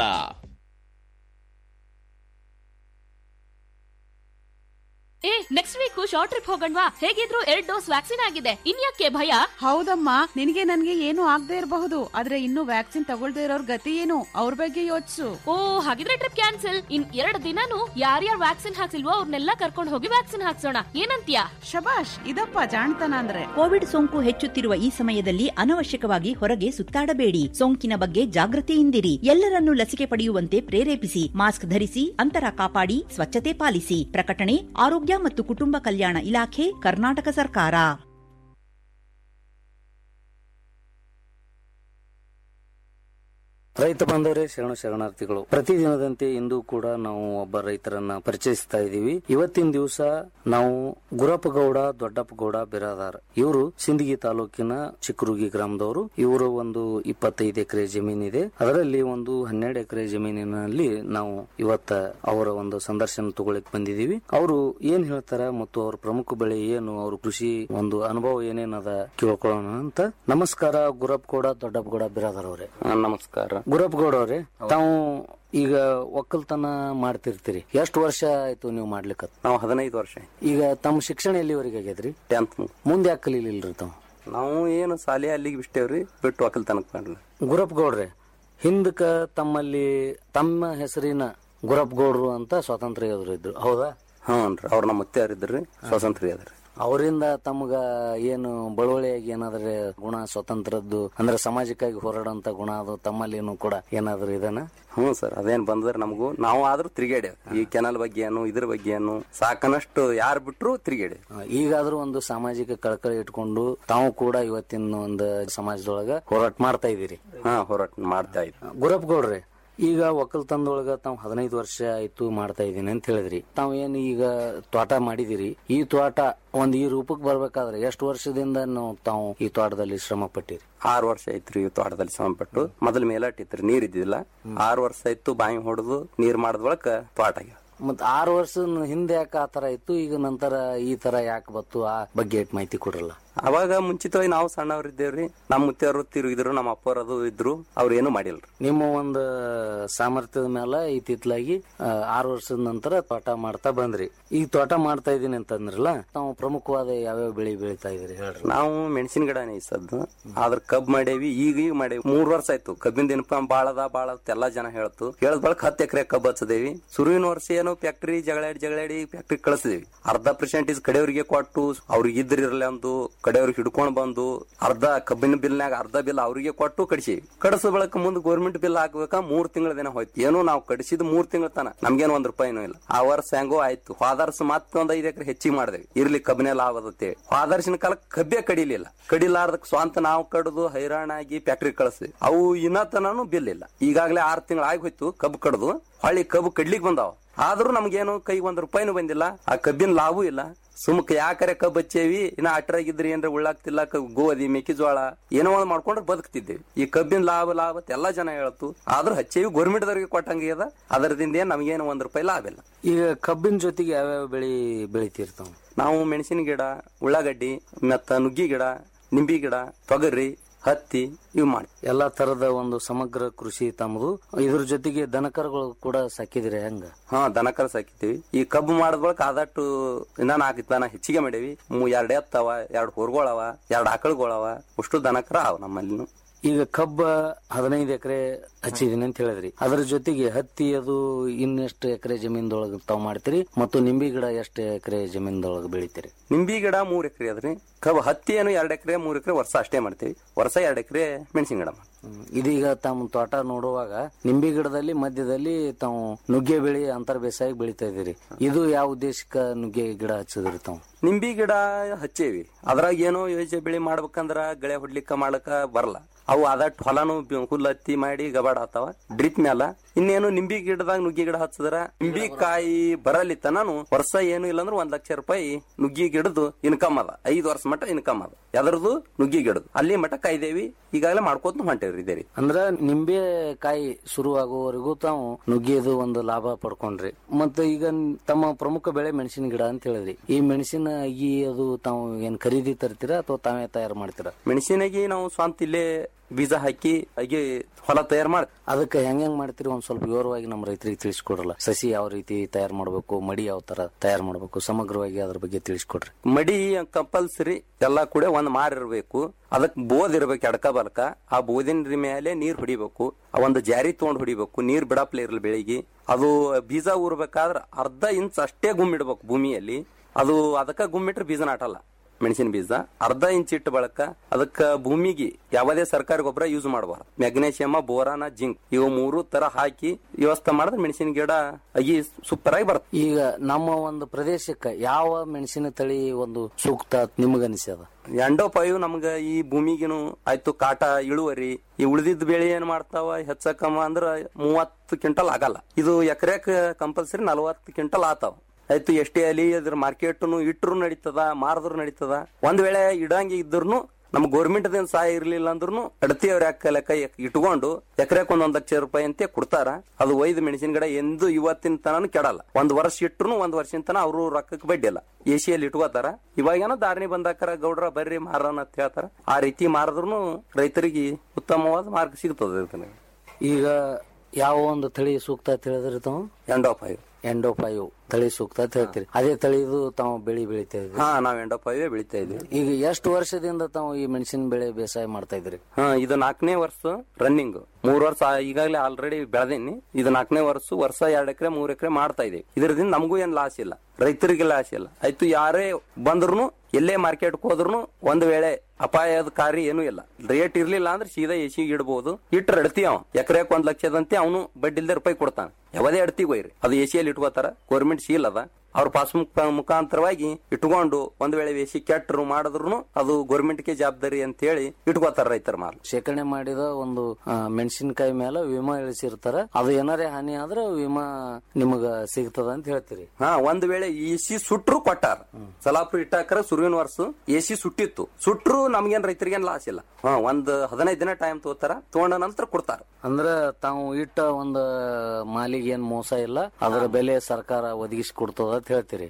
ಏ ನೆಕ್ಸ್ಟ್ ವೀಕ್ ಶಾರ್ಟ್ ಟ್ರಿಪ್ ಹೋಗಣ್ವಾ ಹೇಗಿದ್ರು ಎರಡ್ ಡೋಸ್ ವ್ಯಾಕ್ಸಿನ್ ಆಗಿದೆ ಇನ್ಯಾಕೆ ಭಯ ಹೌದಮ್ಮ ನಿನಗೆ ನನ್ಗೆ ಏನು ಆಗದೆ ಇರಬಹುದು ಆದ್ರೆ ಇನ್ನು ವ್ಯಾಕ್ಸಿನ್ ತಗೊಳ್ದೇ ಇರೋರ್ ಗತಿ ಏನು ಅವ್ರ ಬಗ್ಗೆ ಯೋಚಿಸು ಓ ಹಾಗಿದ್ರೆ ಟ್ರಿಪ್ ಕ್ಯಾನ್ಸಲ್ ಇನ್ ಎರಡ್ ದಿನಾನು ಯಾರ್ಯಾರು ವ್ಯಾಕ್ಸಿನ್ ಹಾಕ್ಸಿಲ್ವೋ ಅವ್ರನ್ನೆಲ್ಲ ಕರ್ಕೊಂಡು ಹೋಗಿ ವ್ಯಾಕ್ಸಿನ್ ಹಾಕ್ಸೋಣ ಏನಂತ್ಯಾ ಶಬಾಷ್ ಇದಪ್ಪ ಜಾಣ್ತನ ಅಂದ್ರೆ ಕೋವಿಡ್ ಸೋಂಕು ಹೆಚ್ಚುತ್ತಿರುವ ಈ ಸಮಯದಲ್ಲಿ ಅನವಶ್ಯಕವಾಗಿ ಹೊರಗೆ ಸುತ್ತಾಡಬೇಡಿ ಸೋಂಕಿನ ಬಗ್ಗೆ ಜಾಗೃತಿಯಿಂದಿರಿ ಎಲ್ಲರನ್ನೂ ಲಸಿಕೆ ಪಡೆಯುವಂತೆ ಪ್ರೇರೇಪಿಸಿ ಮಾಸ್ಕ್ ಧರಿಸಿ ಅಂತರ ಕಾಪಾಡಿ ಸ್ವಚ್ಛತೆ ಪಾಲಿಸಿ ಪ್ರಕಟಣೆ ಆರೋಗ್ಯ ಮತ್ತು ಕುಟುಂಬ ಕಲ್ಯಾಣ ಇಲಾಖೆ ಕರ್ನಾಟಕ ಸರ್ಕಾರ ರೈತ ಬಾಂಧವರೇ ಶರಣ ಶರಣಾರ್ಥಿಗಳು ಪ್ರತಿದಿನದಂತೆ ಇಂದು ಕೂಡ ನಾವು ಒಬ್ಬ ರೈತರನ್ನ ಪರಿಚಯಿಸ್ತಾ ಇದ್ದೀವಿ ಇವತ್ತಿನ ದಿವಸ ನಾವು ಗುರಪ್ಪಗೌಡ ದೊಡ್ಡಪ್ಪಗೌಡ ಬಿರಾದಾರ್ ಇವರು ಸಿಂದಗಿ ತಾಲೂಕಿನ ಚಿಕ್ಕರುಗಿ ಗ್ರಾಮದವರು ಇವರು ಒಂದು ಇಪ್ಪತ್ತೈದು ಎಕರೆ ಜಮೀನಿದೆ ಅದರಲ್ಲಿ ಒಂದು ಹನ್ನೆರಡು ಎಕರೆ ಜಮೀನಿನಲ್ಲಿ ನಾವು ಇವತ್ತ ಅವರ ಒಂದು ಸಂದರ್ಶನ ತಗೊಳಕ್ ಬಂದಿದೀವಿ ಅವರು ಏನ್ ಹೇಳ್ತಾರ ಮತ್ತು ಅವ್ರ ಪ್ರಮುಖ ಬೆಳೆ ಏನು ಅವ್ರ ಕೃಷಿ ಒಂದು ಅನುಭವ ಏನೇನದ ಕೇಳ್ಕೊಳ್ಳೋಣ ಅಂತ ನಮಸ್ಕಾರ ಗುರಪ್ಪಗೌಡ ದೊಡ್ಡಪ್ಪಗೌಡ ಬಿರಾದಾರ್ ಅವರೇ ನಮಸ್ಕಾರ ಗುರಪ್ಪಗೌಡ ಅವ್ರೆ ತಾವು ಈಗ ಒಕ್ಕಲ್ತನ ಮಾಡ್ತಿರ್ತೀರಿ ಎಷ್ಟು ವರ್ಷ ಆಯ್ತು ನೀವು ಮಾಡ್ಲಿಕ್ಕ ನಾವು ಹದಿನೈದು ವರ್ಷ ಈಗ ತಮ್ಮ ಶಿಕ್ಷಣ ಎಲ್ಲಿವರೆಗೆ ಆಗೈತ್ರಿ ಟೆಂತ್ ಮುಂದೆ ಯಾಕೆ ಕಲೀಲಿಲ್ರಿ ತಾವು ನಾವು ಏನು ಸಾಲಿ ಅಲ್ಲಿಗೆ ಬಿಟ್ಟೇವ್ರಿ ಬಿಟ್ಟು ಒಕ್ಕಲ್ತನಕ್ ಮಾಡ್ಲಿ ಗುರಪ್ಪಗೌಡ್ರೆ ಹಿಂದಕ ತಮ್ಮಲ್ಲಿ ತಮ್ಮ ಹೆಸರಿನ ಗುರಪ್ಪಗೌಡ್ರು ಅಂತ ಸ್ವಾತಂತ್ರ್ಯ ಯೋಧರು ಇದ್ರು ಹೌದಾ ಹ್ಞೂನ್ರಿ ಅವ್ರ ನಮ್ಮ ಮುತ್ತೆ ಇದ್ರಿ ಸ್ವಾತಂತ್ರ್ಯ ಅದ್ರಿ ಅವರಿಂದ ತಮ್ಗ ಏನು ಬಳುವಳಿಯಾಗಿ ಏನಾದ್ರೆ ಗುಣ ಸ್ವತಂತ್ರದ್ದು ಅಂದ್ರೆ ಸಮಾಜಕ್ಕಾಗಿ ಹೋರಾಡೋಂತ ಗುಣ ಅದು ತಮ್ಮಲ್ಲಿನೂ ಕೂಡ ಏನಾದ್ರು ಇದನ್ನ ಹ್ಞೂ ಸರ್ ಅದೇನ್ ಬಂದ್ರೆ ನಮಗೂ ನಾವು ಆದ್ರೂ ತಿರುಗಾಡೇವ್ ಈ ಕೆನಲ್ ಬಗ್ಗೆ ಏನು ಇದ್ರ ಬಗ್ಗೆ ಏನು ಸಾಕನಷ್ಟು ಯಾರು ಬಿಟ್ರು ತಿರುಗಾಡೇವ್ ಈಗಾದ್ರೂ ಒಂದು ಸಾಮಾಜಿಕ ಕಳಕಳಿ ಇಟ್ಕೊಂಡು ತಾವು ಕೂಡ ಇವತ್ತಿನ ಒಂದು ಸಮಾಜದೊಳಗ ಹೋರಾಟ ಮಾಡ್ತಾ ಇದ್ದೀರಿ ಹಾ ಹೋರಾಟ ಮಾಡ್ತಾ ಇದ್ವಿ ಗುರಪ್ಪಗೌಡ್ರೆ ಈಗ ಒಕ್ಕಲ್ತನದೊಳಗ ತಾವು ಹದಿನೈದು ವರ್ಷ ಆಯ್ತು ಮಾಡ್ತಾ ಇದೀನಿ ಅಂತ ಹೇಳಿದ್ರಿ ತಾವು ಏನು ಈಗ ತೋಟ ಮಾಡಿದಿರಿ ಈ ತೋಟ ಒಂದ್ ಈ ರೂಪಕ್ಕೆ ಬರ್ಬೇಕಾದ್ರೆ ಎಷ್ಟು ವರ್ಷದಿಂದ ನಾವು ತಾವು ಈ ತೋಟದಲ್ಲಿ ಶ್ರಮ ಪಟ್ಟಿರಿ ಆರು ವರ್ಷ ಐತ್ರಿ ಈ ತೋಟದಲ್ಲಿ ಶ್ರಮಪಟ್ಟು ಮೊದಲ ಮೇಲಾಟಿತ್ರಿ ನೀರ್ ಇದ್ದಿಲ್ಲ ಆರು ವರ್ಷ ಆಯ್ತು ಬಾವಿ ಹೊಡೆದು ನೀರ್ ಮಾಡಿದ ಬಳಕ ತೋಟ ಆಗ್ಯಾವ ಮತ್ ಆರು ವರ್ಷ ಹಿಂದೆ ಯಾಕೆ ಆ ತರ ಇತ್ತು ಈಗ ನಂತರ ಈ ತರ ಯಾಕೆ ಬತ್ತು ಆ ಬಗ್ಗೆ ಎಷ್ಟ್ ಮಾಹಿತಿ ಕೊಡ್ರಲ್ಲ ಅವಾಗ ಮುಂಚಿತವಾಗಿ ನಾವು ಸಣ್ಣವ್ರ ಇದ್ದೇವ್ರಿ ನಮ್ಮ ಮುತ್ತೆಯವರು ತಿರುಗಿದ್ರು ನಮ್ಮ ಅಪ್ಪವ್ರು ಅದು ಇದ್ರು ಅವ್ರು ಏನು ಮಾಡಿಲ್ರಿ ನಿಮ್ಮ ಒಂದು ಸಾಮರ್ಥ್ಯದ ಮೇಲೆ ಇತ್ತಿತ್ಲಾಗಿ ಆ, ಆರು ವರ್ಷದ ನಂತರ ತೋಟ ಮಾಡ್ತಾ ಬಂದ್ರಿ ಈಗ ತೋಟ ಮಾಡ್ತಾ ಇದೀನಿ ಅಂತಂದ್ರಲ್ಲ ತಾವು ಪ್ರಮುಖವಾದ ಯಾವ್ಯಾವ ಬೆಳೆ ಬೆಳಿತಾ ಇದ್ರಿ ಹೇಳ್ರಿ ನಾವು ಮೆಣಸಿನ ಗಿಡನೇ ಇಸದ್ದು ಆದ್ರ ಕಬ್ ಮಾಡೇವಿ ಈಗ ಈಗ ಮಾಡೇವಿ ಮೂರ್ ವರ್ಷ ಆಯ್ತು ಕಬ್ಬಿನ ದಿನಪ ಬಾಳದ ಬಾಳ ಎಲ್ಲಾ ಜನ ಹೇಳ್ತು ಹೇಳದ್ ಬಳಕ ಹತ್ತು ಎಕರೆ ಕಬ್ಬ್ ಹಚ್ಚದೇವಿ ಸುರುವಿನ ವರ್ಷ ಏನು ಫ್ಯಾಕ್ಟ್ರಿ ಜಗಳಾಡಿ ಜಗಳಾಡಿ ಫ್ಯಾಕ್ಟ್ರಿ ಕಳಿಸಿದೇವಿ ಅರ್ಧ ಪರ್ಸೆಂಟೇಜ್ ಕಡೆಯವ್ರಿಗೆ ಕೊಟ್ಟು ಅವ್ರಿಗೆ ಇದ್ರಿರ್ಲಿ ಅಂದು ಕಡೆಯವ್ರಿಗೆ ಹಿಡ್ಕೊಂಡ್ ಬಂದು ಅರ್ಧ ಕಬ್ಬಿನ ಬಿಲ್ನಾಗ ಅರ್ಧ ಬಿಲ್ ಅವ್ರಿಗೆ ಕೊಟ್ಟು ಕಡಿಸಿವಿ ಕಡಿಸ ಬಳಕ ಮುಂದೆ ಗೌರ್ಮೆಂಟ್ ಬಿಲ್ ಹಾಕ್ಬೇಕಾ ಮೂರ್ ತಿಂಗಳ ದಿನ ಹೋಯ್ತು ಏನೋ ನಾವು ಕಡಿಸಿದ್ ಮೂರ್ ತಿಂಗಳ ತನ ನಮ್ಗೇನು ಒಂದ್ ರೂಪಾಯಿನೂ ಇಲ್ಲ ಆ ವರ್ಷ ಹೆಂಗೋ ಆಯ್ತು ಹೋದರ್ಸ ಮತ್ತೆ ಒಂದ್ ಐದ್ ಎಕರೆ ಹೆಚ್ಚಿಗೆ ಮಾಡಿದೇವಿ ಇರ್ಲಿ ಕಬ್ಬಿನ ಲಾಭ ಅದತ್ತೆ ಹೋದರ್ಸಿನ ಕಾಲ ಕಬ್ಬೆ ಕಡಿಲಿಲ್ಲ ಕಡಿಲಾರ್ದಕ್ ಸ್ವಂತ ನಾವು ಕಡ್ದು ಹೈರಾಣಾಗಿ ಫ್ಯಾಕ್ಟ್ರಿ ಕಳಿಸ್ವಿ ಅವು ಇನ್ನ ತನೂ ಬಿಲ್ ಇಲ್ಲ ಈಗಾಗಲೇ ಆರ್ ತಿಂಗಳ ಆಗಿ ಹೋಯ್ತು ಕಬ್ಬು ಕಡ್ದು ಹೊಳ್ಳಿ ಕಬ್ಬು ಕಡ್ಲಿಕ್ ಬಂದಾವ ಆದ್ರೂ ನಮ್ಗೇನು ಕೈಗೆ ಒಂದ್ ರೂಪಾಯಿನೂ ಬಂದಿಲ್ಲ ಆ ಕಬ್ಬಿನ ಲಾಭವೂ ಇಲ್ಲ ಸುಮ್ಕ ಯಾಕರೆ ಕಬ್ಬ್ ಹಚ್ಚೇವಿ ಇನ್ನ ಅಟ್ರಾಗಿದ್ರಿ ಏನ್ರ ಉಳ್ಳಾಗ್ತಿಲ್ಲ ಕ- ಗೋಧಿ ಮೆಕ್ಕೆಜೋಳ ಏನೋ ಒಂದ್ ಮಾಡ್ಕೊಂಡ್ರೆ ಬದುಕ್ತಿದ್ದೇವೆ ಈ ಕಬ್ಬಿನ ಲಾಭ ಲಾಭ ಅಂತ ಎಲ್ಲಾ ಜನ ಹೇಳ್ತು ಆದ್ರೂ ಹಚ್ಚೇವಿ ಗೌರ್ಮೆಂಟ್ ದವ್ರಿಗೆ ಕೊಟ್ಟಂಗೆ ಅದ ಅದರದಿಂದ ಏನ್ ನಮ್ಗೇನು ಒಂದ್ ರೂಪಾಯಿ ಲಾಭ ಇಲ್ಲ ಈಗ ಕಬ್ಬಿನ ಜೊತೆಗೆ ಯಾವ್ಯಾವ ಬೆಳಿ ಬೆಳಿತಿರ್ತಾವ ನಾವು ಮೆಣಸಿನ ಗಿಡ ಉಳ್ಳಾಗಡ್ಡಿ ಮತ್ತ ನುಗ್ಗಿ ಗಿಡ ನಿಂಬಿ ಗಿಡ ತೊಗರಿ ಹತ್ತಿ ಇವು ಮಾಡಿ ಎಲ್ಲಾ ತರದ ಒಂದು ಸಮಗ್ರ ಕೃಷಿ ತಮ್ಮದು ಇದ್ರ ಜೊತೆಗೆ ದನಕರಗಳು ಕೂಡ ಸಾಕಿದಿರಿ ಹೆಂಗ ಹಾ ದನಕರ ಸಾಕಿದ್ದೀವಿ ಈ ಕಬ್ಬು ಮಾಡಿದ ಬಳಿಕ ಆದಟ್ಟು ಇನ್ನ ನಾಲ್ಕು ದನ ಹೆಚ್ಚಿಗೆ ಮಾಡೇವಿ ಮೂ- ಎರಡ್ ಎತ್ತವ ಎರಡ್ ಹೊರ್ಗೊಳವ ಎರಡ್ ಆಕಳುಗಳವ ಅಷ್ಟು ದನಕರ ಅವ ನಮ್ಮಲ್ಲಿನು ಈಗ ಕಬ್ಬ ಹದಿನೈದು ಎಕರೆ ಹಚ್ಚಿದೀನಿ ಅಂತ ಹೇಳಿದ್ರಿ ಅದ್ರ ಜೊತೆಗೆ ಹತ್ತಿ ಅದು ಇನ್ನೆಷ್ಟು ಎಕರೆ ಜಮೀನ್ದೊಳಗ ತಾವ್ ಮಾಡ್ತೀರಿ ಮತ್ತು ನಿಂಬಿ ಗಿಡ ಎಷ್ಟು ಎಕರೆ ಜಮೀನ್ದೊಳಗ ಬೆಳಿತೀರಿ ನಿಂಬಿ ಗಿಡ ಮೂರ್ ಎಕರೆ ಅದ್ರಿ ಕಬ್ಬು ಹತ್ತಿ ಏನು ಎರಡ್ ಎಕರೆ ಮೂರ್ ಎಕರೆ ವರ್ಷ ಅಷ್ಟೇ ಮಾಡ್ತೀವಿ ವರ್ಷ ಎರಡ್ ಎಕರೆ ಮೆಣಸಿನ ಗಿಡ ಮಾಡ್ತೀವಿ. ಇದೀಗ ತಮ್ಮ ತೋಟ ನೋಡುವಾಗ ನಿಂಬಿ ಗಿಡದಲ್ಲಿ ಮಧ್ಯದಲ್ಲಿ ತಾವು ನುಗ್ಗೆ ಬೆಳಿ ಅಂತರ್ ಬೇಸಾಯ ಬೆಳಿತಾ ಇದೀರಿ ಇದು ಯಾವ ಉದ್ದೇಶಕ್ಕ ನುಗ್ಗೆ ಗಿಡ ಹಚ್ಚಿದ್ರಿ ತಾವು ನಿಂಬಿ ಗಿಡ ಹಚ್ಚೇವಿ ಅದ್ರಾಗ ಏನೋ ಯೋಜನೆ ಬೆಳೆ ಮಾಡ್ಬೇಕಂದ್ರ ಗಳೆ ಹೊಡ್ಲಿಕ್ಕ ಮಾಡಕ ಬರಲ್ಲ ಅವು ಅದಟ್ ಹೊಲನು ಬಿ- ಹುಲ್ಲು ಹತ್ತಿ ಮಾಡಿ ಗಬಾಡ ಆತಾವ ಡ್ರಿಪ್ ಮ್ಯಾಲ ಇನ್ನೇನು ನಿಂಬಿ ಗಿಡದಾಗ ನುಗ್ಗಿ ಗಿಡ ಹಚ್ಚದ್ರ ನಿಂಬಿ ಕಾಯಿ ಬರಲಿತ್ತ ನಾನು ವರ್ಷ ಏನು ಇಲ್ಲಂದ್ರ ಒಂದ್ ಲಕ್ಷ ರೂಪಾಯಿ ನುಗ್ಗಿ ಗಿಡದು ಇನ್ಕಮ್ ಅದ ಐದ್ ವರ್ಷ ಮಟ್ಟ ಇನ್ಕಮ್ ಅದ ಎದರದು ನುಗ್ಗಿ ಗಿಡದು ಅಲ್ಲಿ ಮಟ್ಟ ಕಾಯ್ದೇವಿ ಈಗಾಗಲೇ ಮಾಡ್ಕೋತ ಹೊಂಟೇವ್ರಿ ಇದೇ ರೀ ಅಂದ್ರ ನಿಂಬೆ ಕಾಯಿ ಶುರುವಾಗುವವರೆಗೂ ತಾವು ನುಗ್ಗಿಯದು ಒಂದು ಲಾಭ ಪಡ್ಕೊಂಡ್ರಿ ಮತ್ತೆ ಈಗ ತಮ್ಮ ಪ್ರಮುಖ ಬೆಳೆ ಮೆಣಸಿನ ಗಿಡ ಅಂತ ಹೇಳಿದ್ರಿ ಈ ಮೆಣಸಿನ ಅಗಿ ಅದು ತಾವು ಏನ್ ಖರೀದಿ ತರ್ತೀರಾ ಅಥವಾ ತಾವೇ ತಯಾರು ಮಾಡ್ತೀರಾ ಮೆಣಸಿನಾಗಿ ನಾವು ಸ್ವಂತ ಇಲ್ಲೇ ಬೀಜ ಹಾಕಿ ಅಗಿ ಹೊಲ ತಯಾರು ಮಾಡಿ ಅದಕ್ಕೆ ಹೆಂಗ್ ಹೆಂಗ್ ಮಾಡ್ತೀರಿ ಒಂದ್ ಸ್ವಲ್ಪ ವಿವರವಾಗಿ ನಮ್ಮ ರೈತರಿಗೆ ತಿಳಿಸ್ಕೊಡ್ರಲ್ಲ ಸಸಿ ಯಾವ ರೀತಿ ತಯಾರು ಮಾಡ್ಬೇಕು ಮಡಿ ಯಾವ ತರ ತಯಾರು ಮಾಡ್ಬೇಕು ಸಮಗ್ರವಾಗಿ ಅದ್ರ ಬಗ್ಗೆ ತಿಳಿಸ್ಕೊಡ್ರಿ ಮಡಿ ಕಂಪಲ್ಸರಿ ಎಲ್ಲಾ ಕೂಡ ಒಂದ್ ಮಾರ್ ಇರ್ಬೇಕು ಅದಕ್ ಬೋದ್ ಇರ್ಬೇಕು ಎಡಕ ಬಲಕ ಆ ಬೋದಿನ ಮೇಲೆ ನೀರ್ ಹೊಡಿಬೇಕು ಆ ಒಂದು ಜಾರಿ ತಗೊಂಡ್ ಹೊಡಿಬೇಕು ನೀರ್ ಬಿಡಪ್ಲೆ ಇರ್ಲಿ ಬೆಳಿಗ್ಗೆ ಅದು ಬೀಜ ಊರ್ಬೇಕಾದ್ರ ಅರ್ಧ ಇಂಚ್ ಅಷ್ಟೇ ಗುಮ್ಮಿಡ್ಬೇಕು ಭೂಮಿಯಲ್ಲಿ ಅದು ಅದಕ್ಕ ಗುಮ್ಮಿಟ್ರೆ ಬೀಜ ನಾಟಲ್ಲ ಮೆಣಸಿನ ಬೀಜ ಅರ್ಧ ಇಂಚ್ ಇಟ್ಟು ಬಳಕ ಅದಕ್ಕ ಭೂಮಿಗೆ ಯಾವುದೇ ಸರ್ಕಾರಿ ಗೊಬ್ಬರ ಯೂಸ್ ಮಾಡಬಾರ್ದು ಮೆಗ್ನೇಷಿಯಮ ಬೋರಾನ ಜಿಂಕ್ ಇವು ಮೂರು ತರ ಹಾಕಿ ವ್ಯವಸ್ಥೆ ಮಾಡಿದ್ರೆ ಮೆಣಸಿನ ಗಿಡ ಅಗಿ ಸೂಪರ್ ಆಗಿ ಬರುತ್ತೆ ಈಗ ನಮ್ಮ ಒಂದು ಪ್ರದೇಶಕ್ಕೆ ಯಾವ ಮೆಣಸಿನ ತಳಿ ಒಂದು ಸೂಕ್ತ ನಿಮಗನಿಸ್ಯದ ಎಂಡೋಪಾಯು ನಮ್ಗ ಈ ಭೂಮಿಗಿನು ಆಯ್ತು ಕಾಟ ಇಳುವರಿ ಈ ಉಳಿದಿದ್ದ ಬೆಳೆ ಏನ್ ಮಾಡ್ತಾವ ಹೆಚ್ಚಕಮ್ಮ ಅಂದ್ರ ಮೂವತ್ತು ಕ್ವಿಂಟಲ್ ಆಗಲ್ಲ ಇದು ಎಕರೆಕ್ ಕಂಪಲ್ಸರಿ ನಲವತ್ತು ಕ್ವಿಂಟಲ್ ಆತಾವ ಆಯ್ತು ಎಷ್ಟೇ ಅಲ್ಲಿ ಅದ್ರ ಮಾರ್ಕೆಟ್ನು ಇಟ್ರು ನಡೀತದ ಮಾರದ್ರು ನಡೀತದ ಒಂದ್ ವೇಳೆ ಇಡಂಗಿ ಇದ್ರೂ ನಮ್ ಗೌರ್ಮೆಂಟ್ ದೇನ್ ಸಹಾಯ ಇರ್ಲಿಲ್ಲ ಅಂದ್ರೂ ಅಡತಿ ಅವ್ರ ಯಾಕ ಲೆಕ್ಕ ಇಟ್ಕೊಂಡು ಎಕರೆಕ್ ಒಂದೊಂದ್ ಲಕ್ಷ ರೂಪಾಯಿ ಅಂತ ಕೊಡ್ತಾರ ಅದು ಒಯ್ದು ಮೆಣಸಿನ ಗಿಡ ಎಂದು ಇವತ್ತಿನ ತನನು ಕೆಡಲ್ಲ ಒಂದ್ ವರ್ಷ ಇಟ್ರು ಒಂದ್ ವರ್ಷದ ತನ ಅವರು ರೊಕ್ಕಕ್ಕೆ ಬಡ್ಡಿ ಅಲ್ಲ ಎಸಿಯಲ್ಲಿ ಇಟ್ಕೋತಾರ ಇವಾಗೇನೋ ಧಾರಣೆ ಬಂದಾಕರ ಗೌಡ್ರ ಬರ್ರಿ ಮಾರನ ಅಂತ ಹೇಳ್ತಾರ ಆ ರೀತಿ ಮಾರಿದ್ರು ರೈತರಿಗೆ ಉತ್ತಮವಾದ ಮಾರ್ಗ ಸಿಗ್ತದೆ ಇದನ್ನ. ಈಗ ಯಾವ ಒಂದು ತಳಿ ಸೂಕ್ತ ಅಂತ ಹೇಳಿದ್ರಿ ತಾವು ಎಂಡೋಪಾಯು ಎಂಡೋಪಾಯು ತಳಿ ಸೂಕ್ತ ಅಂತ ಹೇಳ್ತೀರಿ ಅದೇ ತಳಿದು ತಾವು ಬೆಳಿ ಬೆಳಿತಾ ಇದ್ರಿ ಹಾ ನಾವ್ ಎಂಡೋಪಾಯವೇ ಬೆಳಿತಾ ಇದ್ವಿ ಈಗ ಎಷ್ಟು ವರ್ಷದಿಂದ ತಾವು ಈ ಮೆಣಸಿನ ಬೆಳೆ ಬೇಸಾಯ ಮಾಡ್ತಾ ಇದ್ರಿ ಹಾ ಇದು ನಾಲ್ಕನೇ ವರ್ಷ ರನ್ನಿಂಗ್ ಮೂರ್ ವರ್ಷ ಆ- ಈಗಾಗಲೇ ಆಲ್ರೆಡಿ ಬೆಳೆದೀನಿ ಇದು ನಾಲ್ಕನೇ ವರ್ಷ ವರ್ಷ ಎರಡ್ ಎಕರೆ ಮೂರ್ ಎಕರೆ ಮಾಡ್ತಾ ಇದೀವಿ ಇದರಿಂದ ನಮಗೂ ಏನ್ ಲಾಸ್ ಇಲ್ಲ ರೈತರಿಗೆ ಲಾಸ್ ಇಲ್ಲ ಆಯ್ತು ಯಾರೇ ಬಂದ್ರು ಎಲ್ಲೇ ಮಾರ್ಕೆಟ್ ಹೋದ್ರು ಒಂದ್ ವೇಳೆ ಅಪಾಯದ ಕಾರ್ಯ ಏನೂ ಇಲ್ಲ ರೇಟ್ ಇರ್ಲಿಲ್ಲ ಅಂದ್ರೆ ಸೀದಾ ಎಸಿ ಇಡ್ಬೋದು ಇಟ್ರ ಅಡ್ತಿ ಅವ ಎಕರೆಕ್ ಒಂದ್ ಲಕ್ಷದಂತೆ ಅವನು ಬಡ್ಡಿ ಇಲ್ದೆ ರೂಪಾಯಿ ಕೊಡ್ತಾನೆ ಯಾವದೇ ಅಡ್ತಿಗೆ ಒಯ್ರಿ ಅದು ಎಸಿಯಲ್ಲಿ ಇಟ್ಕೋತಾರ ಗೌರ್ಮೆಂಟ್ ಸೀಲ್ ಅದ ಅವ್ರ ಪಾಸ್ಬುಕ್ ಮುಖಾಂತರವಾಗಿ ಇಟ್ಕೊಂಡು ಒಂದ್ ವೇಳೆ ಎಸಿ ಕೆಟ್ಟರು ಮಾಡಿದ್ರು ಅದು ಗೌರ್ಮೆಂಟ್ಗೆ ಜವಾಬ್ದಾರಿ ಅಂತ ಹೇಳಿ ಇಟ್ಕೋತಾರ ರೈತರ ಮಾಲ್ ಶೇಖರಣೆ ಮಾಡಿದ ಒಂದು ಆ, ಮೆಣಸಿನಕಾಯಿ ಮೇಲೆ ವಿಮಾ ಇಳಿಸಿರ್ತಾರ ಅದು ಏನಾರೇ ಹಾನಿ ಆದ್ರೆ ವಿಮಾ ನಿಮಗ ಸಿಗ್ತದ ಅಂತ ಹೇಳ್ತೀರಿ ಹಾ ಒಂದ್ ವೇಳೆ ಎಸಿ ಸುಟ್ರು ಕೊಟ್ಟಾರ ಸಲಾಪುರ ಇಟ್ಟಾಕರ ಸುರುವಿನ ವರ್ಷ ಎಸಿ ಸುಟ್ಟಿತ್ತು ಸುಟ್ರು ನಮ್ಗೇನ್ ರೈತರಿಗೇನ್ ಲಾಸ್ ಇಲ್ಲ ಹಾ ಒಂದ್ ಹದಿನೈದು ದಿನ ಟೈಮ್ ತಗೋತಾರ ತಗೊಂಡ ನಂತರ ಕೊಡ್ತಾರ ಅಂದ್ರ ತಾವು ಇಟ್ಟ ಒಂದು ಮಾಲಿಗೆ ಏನ್ ಮೋಸ ಇಲ್ಲ ಅದರ ಬೆಲೆ ಸರ್ಕಾರ ಒದಗಿಸಿ ಕೊಡ್ತದ ಅಂತ ಹೇಳ್ತೀರಿ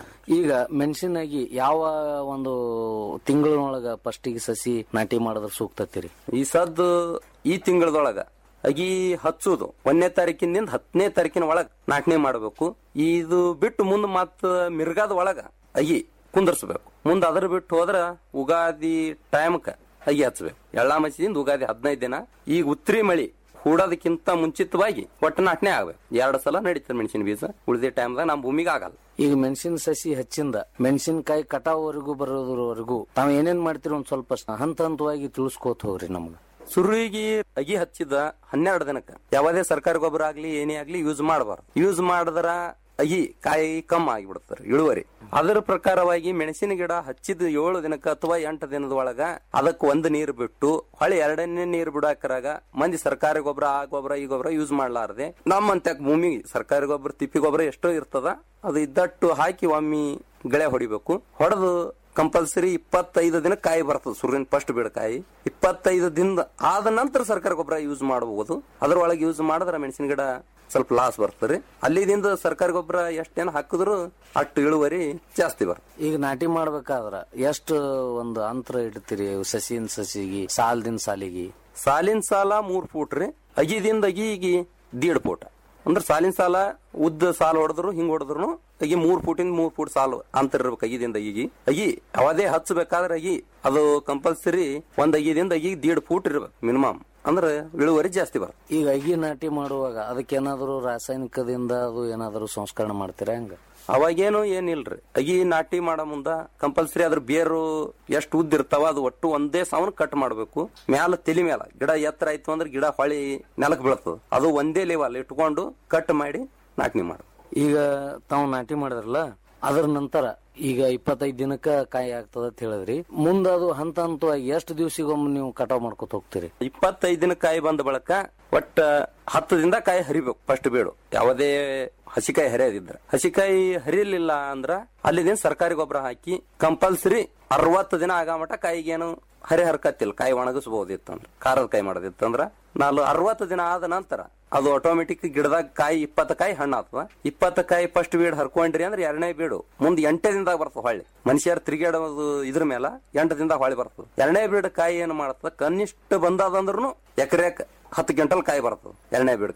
ಈಗ ಮೆಣಸಿನಾಗಿ ಯಾವ ಒಂದು ತಿಂಗಳೊಳಗ ಫಸ್ಟಿಗೆ ಸಸಿ ನಾಟಿ ಮಾಡಿದ್ರೆ ಸೂಕ್ತತ್ತೀರಿ ಈ ಸದ್ದು ಈ ತಿಂಗಳದೊಳಗ ಅಗಿ ಹಚ್ಚುದು ಒಂದನೇ ತಾರೀಕಿನಿಂದ ಹತ್ತನೇ ತಾರೀಕಿನ ಒಳಗ ನಾಟನೆ ಮಾಡಬೇಕು ಇದು ಬಿಟ್ಟು ಮುಂದ್ ಮತ್ತ ಮಿರ್ಗಾದ ಒಳಗ ಅಗಿ ಕುಂದರ್ಸ್ಬೇಕು ಮುಂದ್ ಅದ್ರ ಬಿಟ್ಟು ಹೋದ್ರ ಉಗಾದಿ ಟೈಮ್ಕ ಅಗಿ ಹಚ್ಬೇಕು ಎಳ್ಳ ಮಸಿದಿಂದ ಉಗಾದಿ ಹದಿನೈದು ದಿನ ಈಗ ಉತ್ತರಿ ಮಳಿ ಹೂಡೋದಕ್ಕಿಂತ ಮುಂಚಿತವಾಗಿ ಒಟ್ಟು ನಾಟನೆ ಆಗ್ಬೇಕು ಎರಡು ಸಲ ನಡೀತದೆ ಮೆಣಸಿನ ಬೀಜ ಉಳಿದ ಟೈಮ್ದಾಗ ನಮ್ಮ ಭೂಮಿಗೆ ಆಗಲ್ಲ ಈಗ ಮೆಣಸಿನ ಸಸಿ ಹಚ್ಚಿಂದ ಮೆಣಸಿನಕಾಯಿ ಕಟಾವವರೆಗೂ ಬರೋದ್ರವರೆಗೂ ತಾವ್ ಏನೇನ್ ಮಾಡ್ತೀರಿ ಒಂದ್ ಸ್ವಲ್ಪ ಹಂತ ಹಂತವಾಗಿ ತಿಳಿಸ್ಕೋತ ಹೋಗ್ರಿ ನಮ್ಗ ಸುರುವಿಗೆ ಅಗಿ ಹಚ್ಚಿದ ಹನ್ನೆರಡು ದಿನಕ್ಕ ಯಾವುದೇ ಸರ್ಕಾರಿ ಗೊಬ್ಬರ ಆಗ್ಲಿ ಏನೇ ಆಗ್ಲಿ ಯೂಸ್ ಮಾಡಬಾರ್ದು ಯೂಸ್ ಮಾಡಿದ್ರ ಅಗಿ ಕಾಯಿ ಕಮ್ಮ ಆಗಿಬಿಡ್ತಾರೆ ಇಳುವರಿ ಅದರ ಪ್ರಕಾರವಾಗಿ ಮೆಣಸಿನ ಗಿಡ ಹಚ್ಚಿದ ಏಳು ದಿನಕ್ಕ ಅಥವಾ ಎಂಟು ದಿನದ ಒಳಗ ಅದಕ್ಕೆ ಒಂದು ನೀರು ಬಿಟ್ಟು ಹೊಳೆ ಎರಡನೇ ನೀರು ಬಿಡಾಕರಾಗ ಮಂದಿ ಸರ್ಕಾರಿ ಗೊಬ್ಬರ ಆ ಗೊಬ್ಬರ ಈ ಗೊಬ್ಬರ ಯೂಸ್ ಮಾಡ್ಲಾರ್ದೆ ನಮ್ಮಂತ ಭೂಮಿಗೆ ಸರ್ಕಾರಿ ಗೊಬ್ಬರ ತಿಪ್ಪಿ ಗೊಬ್ಬರ ಎಷ್ಟೋ ಇರ್ತದ ಅದು ಇದ್ದಟ್ಟು ಹಾಕಿ ಒಮ್ಮಿ ಗಳೆ ಹೊಡಿಬೇಕು ಹೊಡೆದು ಕಂಪಲ್ಸರಿ ಇಪ್ಪತ್ತೈದು ದಿನ ಕಾಯಿ ಬರ್ತದೆ ಸೂರ್ಯನ ಫಸ್ಟ್ ಬಿಡ ಕಾಯಿ ಇಪ್ಪತ್ತೈದು ದಿನದ ಆದ ನಂತರ ಸರ್ಕಾರ ಗೊಬ್ಬರ ಯೂಸ್ ಮಾಡಬಹುದು ಅದ್ರೊಳಗೆ ಯೂಸ್ ಮಾಡಿದ್ರೆ ಮೆಣಸಿನ ಗಿಡ ಸ್ವಲ್ಪ ಲಾಸ್ ಬರ್ತದೆ ಅಲ್ಲಿದಿಂದ ಸರ್ಕಾರಿ ಗೊಬ್ಬರ ಎಷ್ಟೇನು ಹಾಕಿದ್ರು ಅಷ್ಟು ಇಳುವರಿ ಜಾಸ್ತಿ ಬರ್ತದೆ ಈಗ ನಾಟಿ ಮಾಡ್ಬೇಕಾದ್ರ ಎಷ್ಟು ಒಂದು ಅಂತರ ಇಡ್ತೀರಿ ಸಸಿನ್ ಸಸಿಗಿ ಸಾಲದಿಂದ ಸಾಲಿಗಿ ಸಾಲಿನ ಸಾಲ ಮೂರ್ ಫೂಟ್ ರೀ ಅಗಿದಿಂದ ಅಗಿಗಿ ದೀಡ್ ಫೂಟ್ ಅಂದ್ರೆ ಸಾಲಿನ ಸಾಲ ಉದ್ದ ಸಾಲ ಹೊಡೆದ್ರು ಹಿಂಗ್ ಹೊಡೆದ್ರು ಅಗಿ ಮೂರ್ ಫೂಟಿಂದ ಮೂರ್ ಫೂಟ್ ಸಾಲು ಅಂತರ ಇರ್ಬೇಕು ಅಗಿದಿಂದ ಅಗಿಗಿ ಅಗಿ ಅವದೇ ಹಚ್ಚಬೇಕಾದ್ರೆ ಅಗಿ ಅದು ಕಂಪಲ್ಸರಿ ಒಂದ್ ಅಗಿದಿಂದ ಅಗಿ ದೀಡ್ ಫೂಟ್ ಇರ್ಬೇಕು ಮಿನಿಮಮ್ ಅಂದ್ರೆ ಇಳುವರಿ ಜಾಸ್ತಿ ಬರುತ್ತೆ ಈಗ ಅಗಿ ನಾಟಿ ಮಾಡುವಾಗ ಅದಕ್ಕೆ ಏನಾದ್ರು ರಾಸಾಯನಿಕದಿಂದ ಅದು ಏನಾದ್ರು ಸಂಸ್ಕರಣೆ ಮಾಡ್ತೀರಾ ಹೆಂಗ ಅವಾಗೇನು ಏನಿಲ್ರಿ ಅಗಿ ನಾಟಿ ಮಾಡೋ ಮುಂದ ಕಂಪಲ್ಸರಿ ಅದ್ರ ಬೇರು ಎಷ್ಟು ಉದ್ದ ಇರ್ತಾವ ಅದು ಒಟ್ಟು ಒಂದೇ ಸಾವನ್ ಕಟ್ ಮಾಡ್ಬೇಕು ಮ್ಯಾಲ ತಲಿ ಮ್ಯಾಲ ಗಿಡ ಎತ್ತರ ಆಯ್ತು ಅಂದ್ರೆ ಗಿಡ ಹೊಳಿ ನೆಲಕ್ ಬೀಳ್ತದ ಅದು ಒಂದೇ ಲೆವೆಲ್ ಇಟ್ಕೊಂಡು ಕಟ್ ಮಾಡಿ ನಾಟಿ ಮಾಡ ಈಗ ತಾವು ನಾಟಿ ಮಾಡಿದ್ರಲ್ಲ ಅದ್ರ ನಂತರ ಈಗ ಇಪ್ಪತ್ತೈದು ದಿನಕ್ಕ ಕಾಯಿ ಆಗ್ತದ ಅಂತ ಹೇಳಿದ್ರಿ ಮುಂದ ಅದು ಹಂತ ಹಂತವಾಗಿ ಎಷ್ಟು ದಿವಸಿಗೊಮ್ಮೆ ನೀವು ಕಟಾವ್ ಮಾಡ್ಕೊತ ಹೋಗ್ತೀರಿ ಇಪ್ಪತ್ತೈದು ದಿನ ಕಾಯಿ ಬಂದ ಬಳಕ ಒಟ್ಟ ಹತ್ತದಿಂದ ಕಾಯಿ ಹರಿಬೇಕು ಫಸ್ಟ್ ಬೇಡು ಯಾವುದೇ ಹಸಿಕಾಯಿ ಹರಿಯೋದಿದ್ರ ಹಸಿಕಾಯಿ ಹರಿಲಿಲ್ಲ ಅಂದ್ರ ಅಲ್ಲಿದಿಂದ ಸರ್ಕಾರಿ ಗೊಬ್ಬರ ಹಾಕಿ ಕಂಪಲ್ಸರಿ ಅರವತ್ತು ದಿನ ಆಗ ಮಟ ಕಾಯಿಗೇನು ಹರಿ ಹರ್ಕತ್ತಿಲ್ಲ ಕಾಯಿ ಒಣಗಿಸಬಹುದಿತ್ತಂದ್ರ ಖಾರದ ಕಾಯಿ ಮಾಡೋದಿತ್ತಂದ್ರ ನಾಲ್ಕು ಅರವತ್ತು ದಿನ ಆದ ನಂತರ ಅದು ಆಟೋಮೆಟಿಕ್ ಗಿಡದಾಗ ಕಾಯಿ ಇಪ್ಪತ್ತು ಕಾಯಿ ಹಣ್ಣು ಆಗ್ತದ ಇಪ್ಪತ್ತು ಕಾಯಿ ಫಸ್ಟ್ ಬೀಡ್ ಹರ್ಕೊಂಡ್ರಿ ಅಂದ್ರೆ ಎರಡನೇ ಬೀಡು ಮುಂದ್ ಎಂಟೇ ದಿನದಾಗ ಬರ್ತದ ಹೊಳ್ಳಿ ಮನುಷ್ಯರ್ ತಿರುಗಾಡೋದು ಇದ್ರ ಮೇಲೆ ಎಂಟು ದಿನದಾಗ ಹೊಳ್ಳಿ ಬರ್ತದ ಎರಡನೇ ಬೀಡ್ ಕಾಯಿ ಏನ್ ಮಾಡ್ತದ ಕನಿಷ್ಠ ಬಂದದಂದ್ರೂ ಎಕರೆಕ್ ಹತ್ತು ಕ್ವಿಂಟಲ್ ಕಾಯಿ ಬರ್ತದ ಎರಡನೇ ಬೀಡ್ ಕಾಯಿ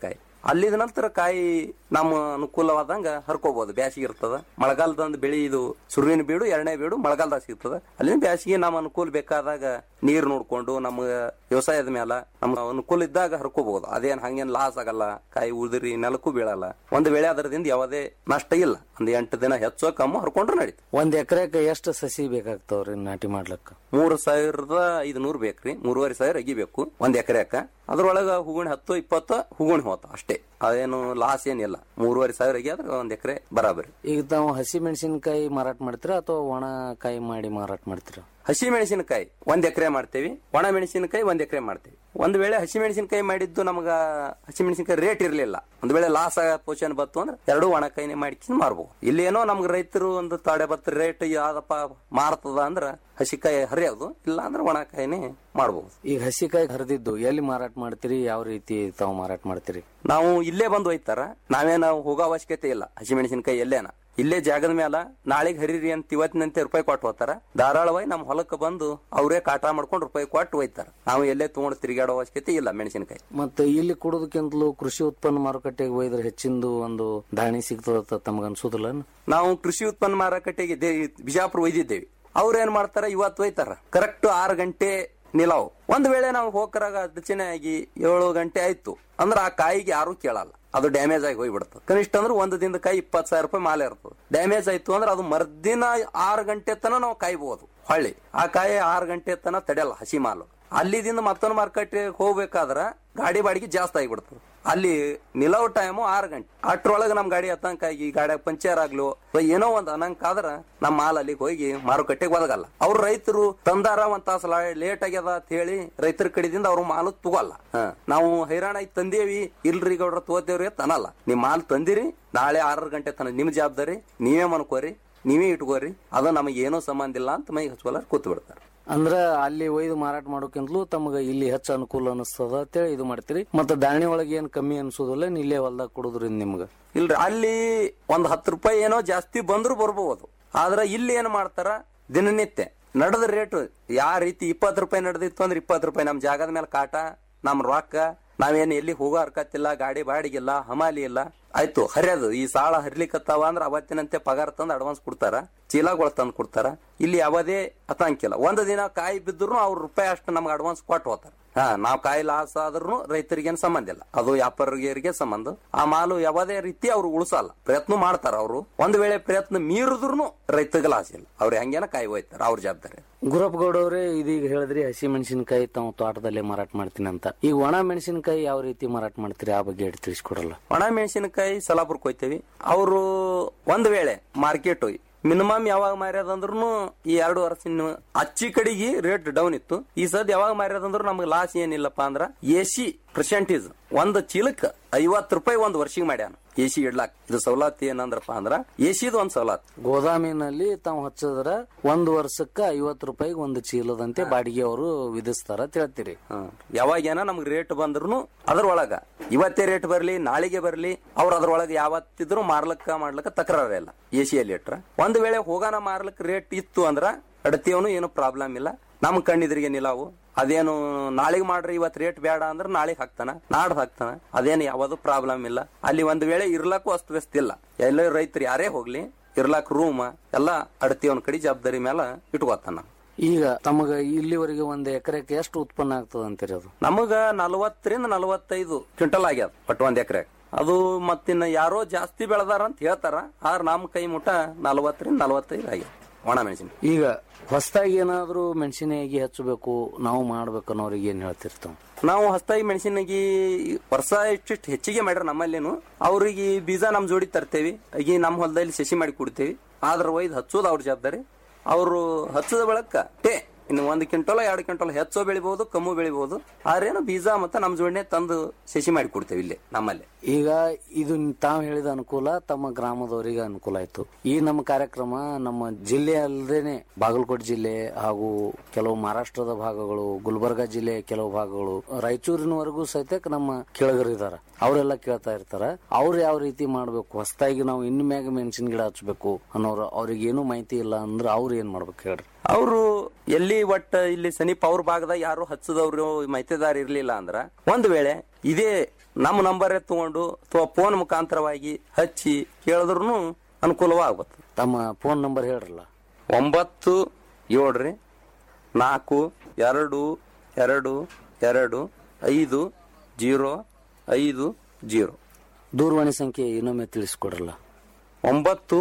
ಅಲ್ಲಿದ ನಂತರ ಕಾಯಿ ನಮ್ಮ ಅನುಕೂಲವಾದಂಗ ಹರ್ಕೋಬಹುದು ಬ್ಯಾಸಿಗೆ ಇರ್ತದ ಮಳೆಗಾಲದಂದು ಬೆಳಿ ಇದು ಸುರುವಿನ ಬೀಡು ಎರಡನೇ ಬೀಡು ಮಳೆಗಾಲದಾಗ ಸಿಗ್ತದ ಅಲ್ಲಿಂದ ಬ್ಯಾಸಿಗೆ ನಮ್ಮ ಅನುಕೂಲ ಬೇಕಾದಾಗ ನೀರ್ ನೋಡ್ಕೊಂಡು ನಮ್ಮ ವ್ಯವಸಾಯದ ಮೇಲೆ ನಮ್ಮ ಅನುಕೂಲ ಇದ್ದಾಗ ಹರ್ಕೋಬಹುದು ಅದೇನ್ ಹಂಗೇನ್ ಲಾಸ್ ಆಗಲ್ಲ ಕಾಯಿ ಉದುರಿ ನೆಲಕ್ಕೂ ಬೀಳಲ್ಲ ಒಂದು ವೇಳೆ ಅದರದಿಂದ ಯಾವುದೇ ನಷ್ಟ ಇಲ್ಲ ಒಂದ್ ಎಂಟು ದಿನ ಹೆಚ್ಚೋ ಕಮ್ಮು ಹರ್ಕೊಂಡ್ರೆ ನಡೀತು ಒಂದ್ ಎಕರೆಕ ಎಷ್ಟು ಸಸಿ ಬೇಕಾಗ್ತಾವ್ರಿ ನಾಟಿ ಮಾಡ್ಲಕ್ಕ ಮೂರು ಸಾವಿರದ ಐದುನೂರು ಬೇಕ್ರಿ ಮೂರುವರೆ ಸಾವಿರ ಅಗಿಬೇಕು ಒಂದ್ ಎಕರೆಕ ಅದ್ರೊಳಗ ಹೂಗುಣಿ ಹತ್ತು ಇಪ್ಪತ್ತು ಹೂಗುಣಿ ಹೋತ ಅಷ್ಟೇ ಅದೇನು ಲಾಸ್ ಏನಿಲ್ಲ ಮೂರುವರೆ ಸಾವಿರ ಅಗಿ ಆದ್ರೆ ಒಂದ್ ಎಕರೆ ಬರಾಬರಿ ಈಗ ತಾವು ಹಸಿ ಮೆಣಸಿನಕಾಯಿ ಮಾರಾಟ ಮಾಡ್ತೀರಾ ಅಥವಾ ಒಣ ಕಾಯಿ ಮಾಡಿ ಮಾರಾಟ ಮಾಡ್ತೀರಾ ಹಸಿ ಮೆಣಸಿನಕಾಯಿ ಒಂದ್ ಎಕರೆ ಮಾಡ್ತೇವಿ ಒಣ ಮೆಣಸಿನಕಾಯಿ ಒಂದ್ ಎಕರೆ ಮಾಡ್ತೇವಿ ಒಂದ್ ವೇಳೆ ಹಸಿ ಮೆಣಸಿನಕಾಯಿ ಮಾಡಿದ್ದು ನಮಗ ಹಸಿ ಮೆಣಸಿನಕಾಯಿ ರೇಟ್ ಇರ್ಲಿಲ್ಲ ಒಂದ್ ವೇಳೆ ಲಾಸ್ ಆಗ ಪೋಷಣೆ ಬತ್ತು ಅಂದ್ರೆ ಎರಡು ಒಣ ಕಾಯಿನೇ ಮಾಡಿಕೊಂಡು ಮಾರ್ಬೋದು ಇಲ್ಲಿ ಏನೋ ನಮ್ಗೆ ರೈತರು ಒಂದು ತಾಡೆ ಬತ್ತ ರೇಟ್ ಯಾವ್ದಪ್ಪ ಮಾರ್ತದ ಅಂದ್ರ ಹಸಿಕಾಯಿ ಹರಿಯೋದು ಇಲ್ಲ ಅಂದ್ರೆ ಒಣ ಕಾಯಿನೇ ಮಾಡ್ಬೋದು ಈಗ ಹಸಿಕಾಯಿ ಹರಿದಿದ್ದು ಎಲ್ಲಿ ಮಾರಾಟ ಮಾಡ್ತೀರಿ ಯಾವ ರೀತಿ ತಾವು ಮಾರಾಟ ಮಾಡ್ತೀರಿ ನಾವು ಇಲ್ಲೇ ಬಂದು ಒಯ್ತಾರ ನಾವೇನು ಹೋಗೋ ಅವಶ್ಯಕತೆ ಇಲ್ಲ ಹಸಿಮೆಣಸಿನಕಾಯಿ ಎಲ್ಲೇನ ಇಲ್ಲೇ ಜಾಗದ ಮ್ಯಾಲ ನಾಳೆಗೆ ಹರಿರಿ ಅಂತ ಇವತ್ತಿನಂತೆ ರೂಪಾಯಿ ಕೊಟ್ಟು ಹೋಗ್ತಾರ ಧಾರಾಳವಾಗಿ ನಮ್ಮ ಹೊಲಕ್ಕೆ ಬಂದು ಅವರೇ ಕಾಟ ಮಾಡ್ಕೊಂಡು ರೂಪಾಯಿ ಕೊಟ್ಟು ಒಯ್ತಾರ ನಾವು ಎಲ್ಲೇ ತಗೊಂಡು ತಿರುಗಾಡೋ ಅವಶ್ಯಕತೆ ಇಲ್ಲ ಮೆಣಸಿನಕಾಯಿ ಮತ್ತೆ ಇಲ್ಲಿ ಕೊಡೋದಕ್ಕಿಂತಲೂ ಕೃಷಿ ಉತ್ಪನ್ನ ಮಾರುಕಟ್ಟೆಗೆ ಒಯ್ದ್ರೆ ಹೆಚ್ಚಿಂದು ಒಂದು ದಾಣಿ ಸಿಗ್ತದ ತಮಗ ಅನ್ಸೋದಿಲ್ಲ ನಾವು ಕೃಷಿ ಉತ್ಪನ್ನ ಮಾರುಕಟ್ಟೆಗೆ ದೇ- ಬಿಜಾಪುರ ಒಯ್ದಿದ್ದೇವೆ ಅವ್ರು ಏನ್ ಮಾಡ್ತಾರ ಇವತ್ತು ಒಯ್ತಾರ ಕರೆಕ್ಟ್ ಆರು ಗಂಟೆ ನಿಲಾವ್ ಒಂದ್ ವೇಳೆ ನಾವು ಹೋಗರಾಗ ಅಡಚಣೆ ಆಗಿ ಏಳು ಗಂಟೆ ಆಯ್ತು ಅಂದ್ರೆ ಆ ಕಾಯಿಗೆ ಯಾರು ಕೇಳಲ್ಲ ಅದು ಡ್ಯಾಮೇಜ್ ಆಗಿ ಹೋಗ್ಬಿಡ್ತದೆ ಕನಿಷ್ಠ ಅಂದ್ರೆ ಒಂದು ದಿನದ ಕಾಯಿ ಇಪ್ಪತ್ತು ಸಾವಿರ ರೂಪಾಯಿ ಮಾಲೆ ಇರ್ತದೆ ಡ್ಯಾಮೇಜ್ ಆಯ್ತು ಅಂದ್ರೆ ಅದು ಮರ್ದಿನ ಆರು ಗಂಟೆ ತನ ನಾವು ಕಾಯ್ಬೋದು ಹೊಳ್ಳಿ ಆ ಕಾಯಿ ಆರು ಗಂಟೆ ತನ ತಡೆಯಲ್ಲ ಹಸಿ ಮಾಲು ಅಲ್ಲಿದಿಂದ ಮತ್ತೊಂದು ಮಾರ್ಕೆಟ್ ಹೋಗ್ಬೇಕಾದ್ರ ಗಾಡಿ ಬಾಡಿಗೆ ಜಾಸ್ತಿ ಆಗಿಬಿಡ್ತದೆ ಅಲ್ಲಿ ನಿಲವು ಟೈಮು ಆರು ಗಂಟೆ ಅಷ್ಟ್ರೊಳಗೆ ನಮ್ ಗಾಡಿ ಹತ್ತಂಕಾಗಿ ಗಾಡಿ ಪಂಚರ್ ಆಗ್ಲು ಅಥವಾ ಏನೋ ಒಂದು ಅನಂಕ ಆದ್ರ ನಮ್ಮ ಮಾಲ್ ಅಲ್ಲಿಗೆ ಹೋಗಿ ಮಾರುಕಟ್ಟೆಗೆ ಒದಗಲ್ಲ ಅವ್ರ ರೈತರು ತಂದಾರ ಒಂದ್ ತಾಸು ಲೇಟ್ ಆಗ್ಯದ ಅಂತ ಹೇಳಿ ರೈತರ ಕಡೆದಿಂದ ಅವ್ರ ಮಾಲು ತಗೋಲ್ಲ ಹ. ನಾವು ಹೈರಾಣ ಆಗಿ ತಂದೇವಿ ಇಲ್ರಿ ಗೌಡ್ರ ತಗೋತೇವ್ರಿ ಅಂತ ಅನ್ನಲ್ಲ ನಿಮ್ ಮಾಲ್ ತಂದಿರಿ ನಾಳೆ ಆರು ಗಂಟೆ ತನ ನಿಮ್ ಜವಾಬ್ದಾರಿ ನೀವೇ ಮನ್ಕೋರಿ ನೀವೇ ಇಟ್ಕೋರಿ ಅದು ನಮಗೆ ಏನೋ ಸಂಬಂಧ ಇಲ್ಲ ಅಂತ ಮೈ ಹಚ್ಕೊಲ್ಲ ಕೂತ್ ಬಿಡ್ತಾರೆ ಅಂದ್ರ ಅಲ್ಲಿ ಒಯ್ದು ಮಾರಾಟ ಮಾಡೋಕ್ಕಿಂತಲೂ ತಮಗ ಇಲ್ಲಿ ಹೆಚ್ಚು ಅನುಕೂಲ ಅನಿಸ್ತದ ಅಂತೇಳಿ ಇದು ಮಾಡ್ತೀರಿ ಮತ್ತೆ ದಾಣಿ ಒಳಗೆ ಏನ್ ಕಮ್ಮಿ ಅನ್ಸೋದಿಲ್ಲ ನೀ ಇಲ್ಲೇ ಹೊಲ್ದಾಗ ಕೊಡೋದ್ರಿಂದ ನಿಮ್ಗ ಇಲ್ರಿ ಅಲ್ಲಿ ಒಂದ್ ಹತ್ತು ರೂಪಾಯಿ ಏನೋ ಜಾಸ್ತಿ ಬಂದ್ರು ಬರ್ಬೋದು ಆದ್ರ ಇಲ್ಲಿ ಏನ್ ಮಾಡ್ತಾರ ದಿನನಿತ್ಯ ನಡೆದ ರೇಟ್ ಯಾವ ರೀತಿ ಇಪ್ಪತ್ತು ರೂಪಾಯಿ ನಡೆದಿತ್ತು ಅಂದ್ರೆ ಇಪ್ಪತ್ತು ರೂಪಾಯಿ ನಮ್ ಜಾಗದ ಮೇಲೆ ಕಾಟ ನಮ್ ರೊಕ್ಕ ನಾವೇನ್ ಎಲ್ಲಿ ಹೋಗೋ ಹರ್ಕತ್ತಿಲ್ಲ ಗಾಡಿ ಬಾಡಿಗಿಲ್ಲ ಹಮಾಲಿ ಇಲ್ಲ ಆಯ್ತು ಹರಿಯೋದು ಈ ಸಾಲ ಹರಿಲಿಕ್ಕತ್ತಾವ ಅಂದ್ರೆ ಅವತ್ತಿನಂತೆ ಪಗಾರ ತಂದು ಅಡ್ವಾನ್ಸ್ ಕೊಡ್ತಾರ ಚೀಲಗಳು ತಂದು ಕೊಡ್ತಾರ ಇಲ್ಲಿ ಯಾವುದೇ ಹತಂಕಿಲ್ಲ ಒಂದು ದಿನ ಕಾಯಿ ಬಿದ್ರು ಅವ್ರ ರೂಪಾಯಿ ಅಷ್ಟು ನಮ್ಗೆ ಅಡ್ವಾನ್ಸ್ ಕೊಟ್ಟು ಹೋಗ್ತಾರ ಹಾ ನಾವ್ ಕಾಯಿ ಲಾಸ್ ಆದ್ರೂ ರೈತರಿಗೇನು ಸಂಬಂಧ ಇಲ್ಲ ಅದು ವ್ಯಾಪಾರಿಗರಿಗೆ ಸಂಬಂಧ ಆ ಮಾಲು ಯಾವುದೇ ರೀತಿ ಅವ್ರು ಉಳಿಸಲ್ಲ ಪ್ರಯತ್ನ ಮಾಡ್ತಾರ ಅವರು ಒಂದ್ ವೇಳೆ ಪ್ರಯತ್ನ ಮೀರಿದ್ರು ರೈತರಿಗೆ ಲಾಸ್ ಇಲ್ಲ ಅವ್ರು ಹೆಂಗೇನ ಕಾಯಿ ಹೋಯ್ತಾರ ಅವ್ರ ಜವಾಬ್ದಾರಿ ಗುರಪ್ಪ ಗೌಡ ಅವರೇ ಇದೀಗ ಹೇಳಿದ್ರಿ ಹಸಿ ಮೆಣಸಿನಕಾಯಿ ತಾವು ತೋಟದಲ್ಲೇ ಮಾರಾಟ ಮಾಡ್ತೀನಿ ಅಂತ ಈಗ ಒಣ ಮೆಣಸಿನಕಾಯಿ ಯಾವ ರೀತಿ ಮಾರಾಟ ಮಾಡ್ತೀರಿ ಆ ಬಗ್ಗೆ ಹೇಳಿ ತಿಳಿಸ್ಕೊಡಲ್ಲ ಒಣ ಮೆಣಸಿನಕಾಯಿ ಸಲಾಪುರಕ್ಕೆ ಹೋಯ್ತೇವಿ ಅವರು ಒಂದ್ ವೇಳೆ ಮಾರ್ಕೆಟ್ ಮಿನಿಮಮ್ ಯಾವಾಗ ಮಾರ್ಯಾದಂದ್ರೂ ಈ ಎರಡು ವರ್ಷ ಇನ್ನು ಅಚ್ಚಿ ಕಡೆಗೆ ರೇಟ್ ಡೌನ್ ಇತ್ತು ಈ ಸದ್ ಯಾವಾಗ ಮಾರ್ಯಾದಂದ್ರು ನಮ್ಗೆ ಲಾಸ್ ಏನಿಲ್ಲಪ್ಪ ಅಂದ್ರ ಎಸಿ ಪರ್ಸೆಂಟೇಜ್ ಒಂದು ಚೀಲಕ್ ಐವತ್ತು ರೂಪಾಯಿ ಒಂದ್ ವರ್ಷಿಗೆ ಮಾಡ್ಯಾನ ಎಸಿ ಇಡ್ಲಾಕ್ ಇದು ಸವಲತ್ತು ಏನಂದ್ರಪ್ಪ ಅಂದ್ರ ಎಸಿದು ಒಂದ್ ಸವಲತ್ತು ಗೋದಾಮಿನಲ್ಲಿ ತಾವು ಹಚ್ಚಿದ್ರ ಒಂದ್ ವರ್ಷಕ್ಕ ಐವತ್ತು ರೂಪಾಯಿಗೆ ಒಂದು ಚೀಲದಂತೆ ಬಾಡಿಗೆ ಅವರು ವಿಧಿಸ್ತಾರ ಅಂತ ಹೇಳ್ತೀರಿ ಯಾವಾಗೇನ ನಮ್ಗೆ ರೇಟ್ ಬಂದ್ರು ಅದ್ರೊಳಗ ಇವತ್ತೇ ರೇಟ್ ಬರ್ಲಿ ನಾಳೆಗೆ ಬರ್ಲಿ ಅವ್ರ ಅದ್ರೊಳಗೆ ಯಾವತ್ತಿದ್ರು ಮಾರ್ಲಕ್ಕ ಮಾಡ್ಲಕ್ಕ ತಕರಾರ ಇಲ್ಲ ಎಸಿಯಲ್ಲಿ ಇಟ್ರ ಒಂದ್ ವೇಳೆ ಹೋಗಾನ ಮಾರ್ಲಕ್ ರೇಟ್ ಇತ್ತು ಅಂದ್ರ ಅಡತಿಯವನು ಏನು ಪ್ರಾಬ್ಲಮ್ ಇಲ್ಲ ನಮ್ ಕಣ್ಣಿದ್ರಿಗೆ ನಿಲಾವು ಅದೇನು ನಾಳೆಗೆ ಮಾಡ್ರಿ ಇವತ್ ರೇಟ್ ಬೇಡ ಅಂದ್ರೆ ನಾಳೆಗೆ ಹಾಕ್ತಾನ ನಾಡ್ದು ಹಾಕ್ತಾನ ಅದೇನು ಯಾವುದು ಪ್ರಾಬ್ಲಮ್ ಇಲ್ಲ ಅಲ್ಲಿ ಒಂದ್ ವೇಳೆ ಇರ್ಲಕ್ಕೂ ಅಸ್ತವ್ಯಸ್ತ ಇಲ್ಲ ಎಲ್ಲ ರೈತರು ಯಾರೇ ಹೋಗ್ಲಿ ಇರ್ಲಾಕ್ ರೂಮ್ ಎಲ್ಲ ಅಡತಿಯವನ್ ಕಡೆ ಜವಾಬ್ದಾರಿ ಮೇಲೆ ಇಟ್ಕೋತಾನ ಈಗ ತಮಗ ಇಲ್ಲಿವರೆಗೆ ಒಂದು ಎಕರೆಗೆ ಎಷ್ಟು ಉತ್ಪನ್ನ ಆಗ್ತದ ಅಂತೀರಿ ಅದು ನಮಗ ನಲವತ್ತರಿಂದ ನಲವತ್ತೈದು ಕ್ವಿಂಟಲ್ ಆಗ್ಯದ ಒಟ್ಟು ಒಂದ್ ಎಕರೆ ಅದು ಮತ್ತಿನ್ನ ಯಾರೋ ಜಾಸ್ತಿ ಬೆಳೆದಾರ ಅಂತ ಹೇಳ್ತಾರ ಆದ್ರೆ ನಮ್ಮ ಕೈ ಮುಟ ನಲವತ್ತರಿಂದ ನಲವತ್ತೈದು ಆಗ್ಯದ ಒಣ ಮೆಣಸಿನ ಈಗ ಹೊಸದಾಗಿ ಏನಾದ್ರೂ ಮೆಣಸಿನಕಾಯಿ ಹಚ್ಚಬೇಕು ನಾವು ಮಾಡ್ಬೇಕು ಅನ್ನೋರಿಗೆ ಏನ್ ಹೇಳ್ತಿರ್ತಾವ ನಾವು ಹೊಸದಾಗಿ ಮೆಣಸಿನಾಗಿ ವರ್ಷ ಇಷ್ಟಿಷ್ಟು ಹೆಚ್ಚಿಗೆ ಮಾಡ್ಯಾರ ನಮ್ಮಲ್ಲೇನು ಅವ್ರಿಗೆ ಬೀಜ ನಮ್ ಜೋಡಿ ತರ್ತೇವಿ ಈಗ ನಮ್ಮ ಹೊಲದಲ್ಲಿ ಸಸಿ ಮಾಡಿ ಕೊಡ್ತೇವಿ ಆದ್ರ ಒಯ್ದು ಹಚ್ಚೋದು ಅವ್ರ ಜವಾಬ್ದಾರಿ ಅವರು ಹಚ್ಚದ ಬಳಕ ಟೇ ಇನ್ನು ಒಂದು ಕ್ವಿಂಟಲ್ ಎರಡು ಕ್ವಿಂಟಲ್ ಹೆಚ್ಚೋ ಬೆಳಿಬಹುದು ಕಮ್ಮು ಬೆಳಿಬಹುದು ಆದ್ರೇನು ಬೀಜ ಮತ್ತೆ ನಮ್ ಜೋಡಿನೇ ತಂದು ಸಸಿ ಮಾಡಿ ಕೊಡ್ತೇವೆ ಇಲ್ಲಿ ನಮ್ಮಲ್ಲಿ ಈಗ ಇದು ತಾವು ಹೇಳಿದ ಅನುಕೂಲ ತಮ್ಮ ಗ್ರಾಮದವರಿಗೆ ಅನುಕೂಲ ಆಯ್ತು ಈ ನಮ್ಮ ಕಾರ್ಯಕ್ರಮ ನಮ್ಮ ಜಿಲ್ಲೆ ಅಲ್ಲದೇನೆ ಬಾಗಲಕೋಟೆ ಜಿಲ್ಲೆ ಹಾಗೂ ಕೆಲವು ಮಹಾರಾಷ್ಟ್ರದ ಭಾಗಗಳು ಗುಲ್ಬರ್ಗಾ ಜಿಲ್ಲೆ ಕೆಲವು ಭಾಗಗಳು ರಾಯಚೂರಿನವರೆಗೂ ಸಹಿತ ನಮ್ಮ ಕೆಳಗರಿದಾರ ಅವರೆಲ್ಲ ಕೇಳ್ತಾ ಇರ್ತಾರ ಅವ್ರು ಯಾವ ರೀತಿ ಮಾಡ್ಬೇಕು ಹೊಸದಾಗಿ ನಾವು ಇನ್ನು ಮ್ಯಾಗ ಮೆಣಸಿನ ಗಿಡ ಹಚ್ಬೇಕು ಅನ್ನೋರು ಅವ್ರಿಗೆ ಏನು ಮಾಹಿತಿ ಇಲ್ಲ ಅಂದ್ರೆ ಅವ್ರು ಏನ್ ಮಾಡ್ಬೇಕು ಹೇಳ್ರಿ ಅವರು ಎಲ್ಲಿ ಒಟ್ಟ ಇಲ್ಲಿ ಸಮೀಪ ಅವ್ರ ಭಾಗದಾಗ ಯಾರು ಹಚ್ಚದವ್ರು ಮೈತೆದಾರ ಇರ್ಲಿಲ್ಲ ಅಂದ್ರ ಒಂದ್ ವೇಳೆ ಇದೇ ನಮ್ಮ ನಂಬರೇ ತಗೊಂಡು ಅಥವಾ ಫೋನ್ ಮುಖಾಂತರವಾಗಿ ಹಚ್ಚಿ ಕೇಳಿದ್ರು ಅನುಕೂಲವಾಗುತ್ತೆ ತಮ್ಮ ಫೋನ್ ನಂಬರ್ ಹೇಳ್ರಲ್ಲ ಒಂಬತ್ತು ಏಳ್ರಿ ನಾಲ್ಕು ಎರಡು ಎರಡು ಎರಡು ಐದು ಜೀರೋ ಐದು ಜೀರೋ ದೂರವಾಣಿ ಸಂಖ್ಯೆ ಇನ್ನೊಮ್ಮೆ ತಿಳಿಸ್ಕೊಡ್ರಲ್ಲ ಒಂಬತ್ತು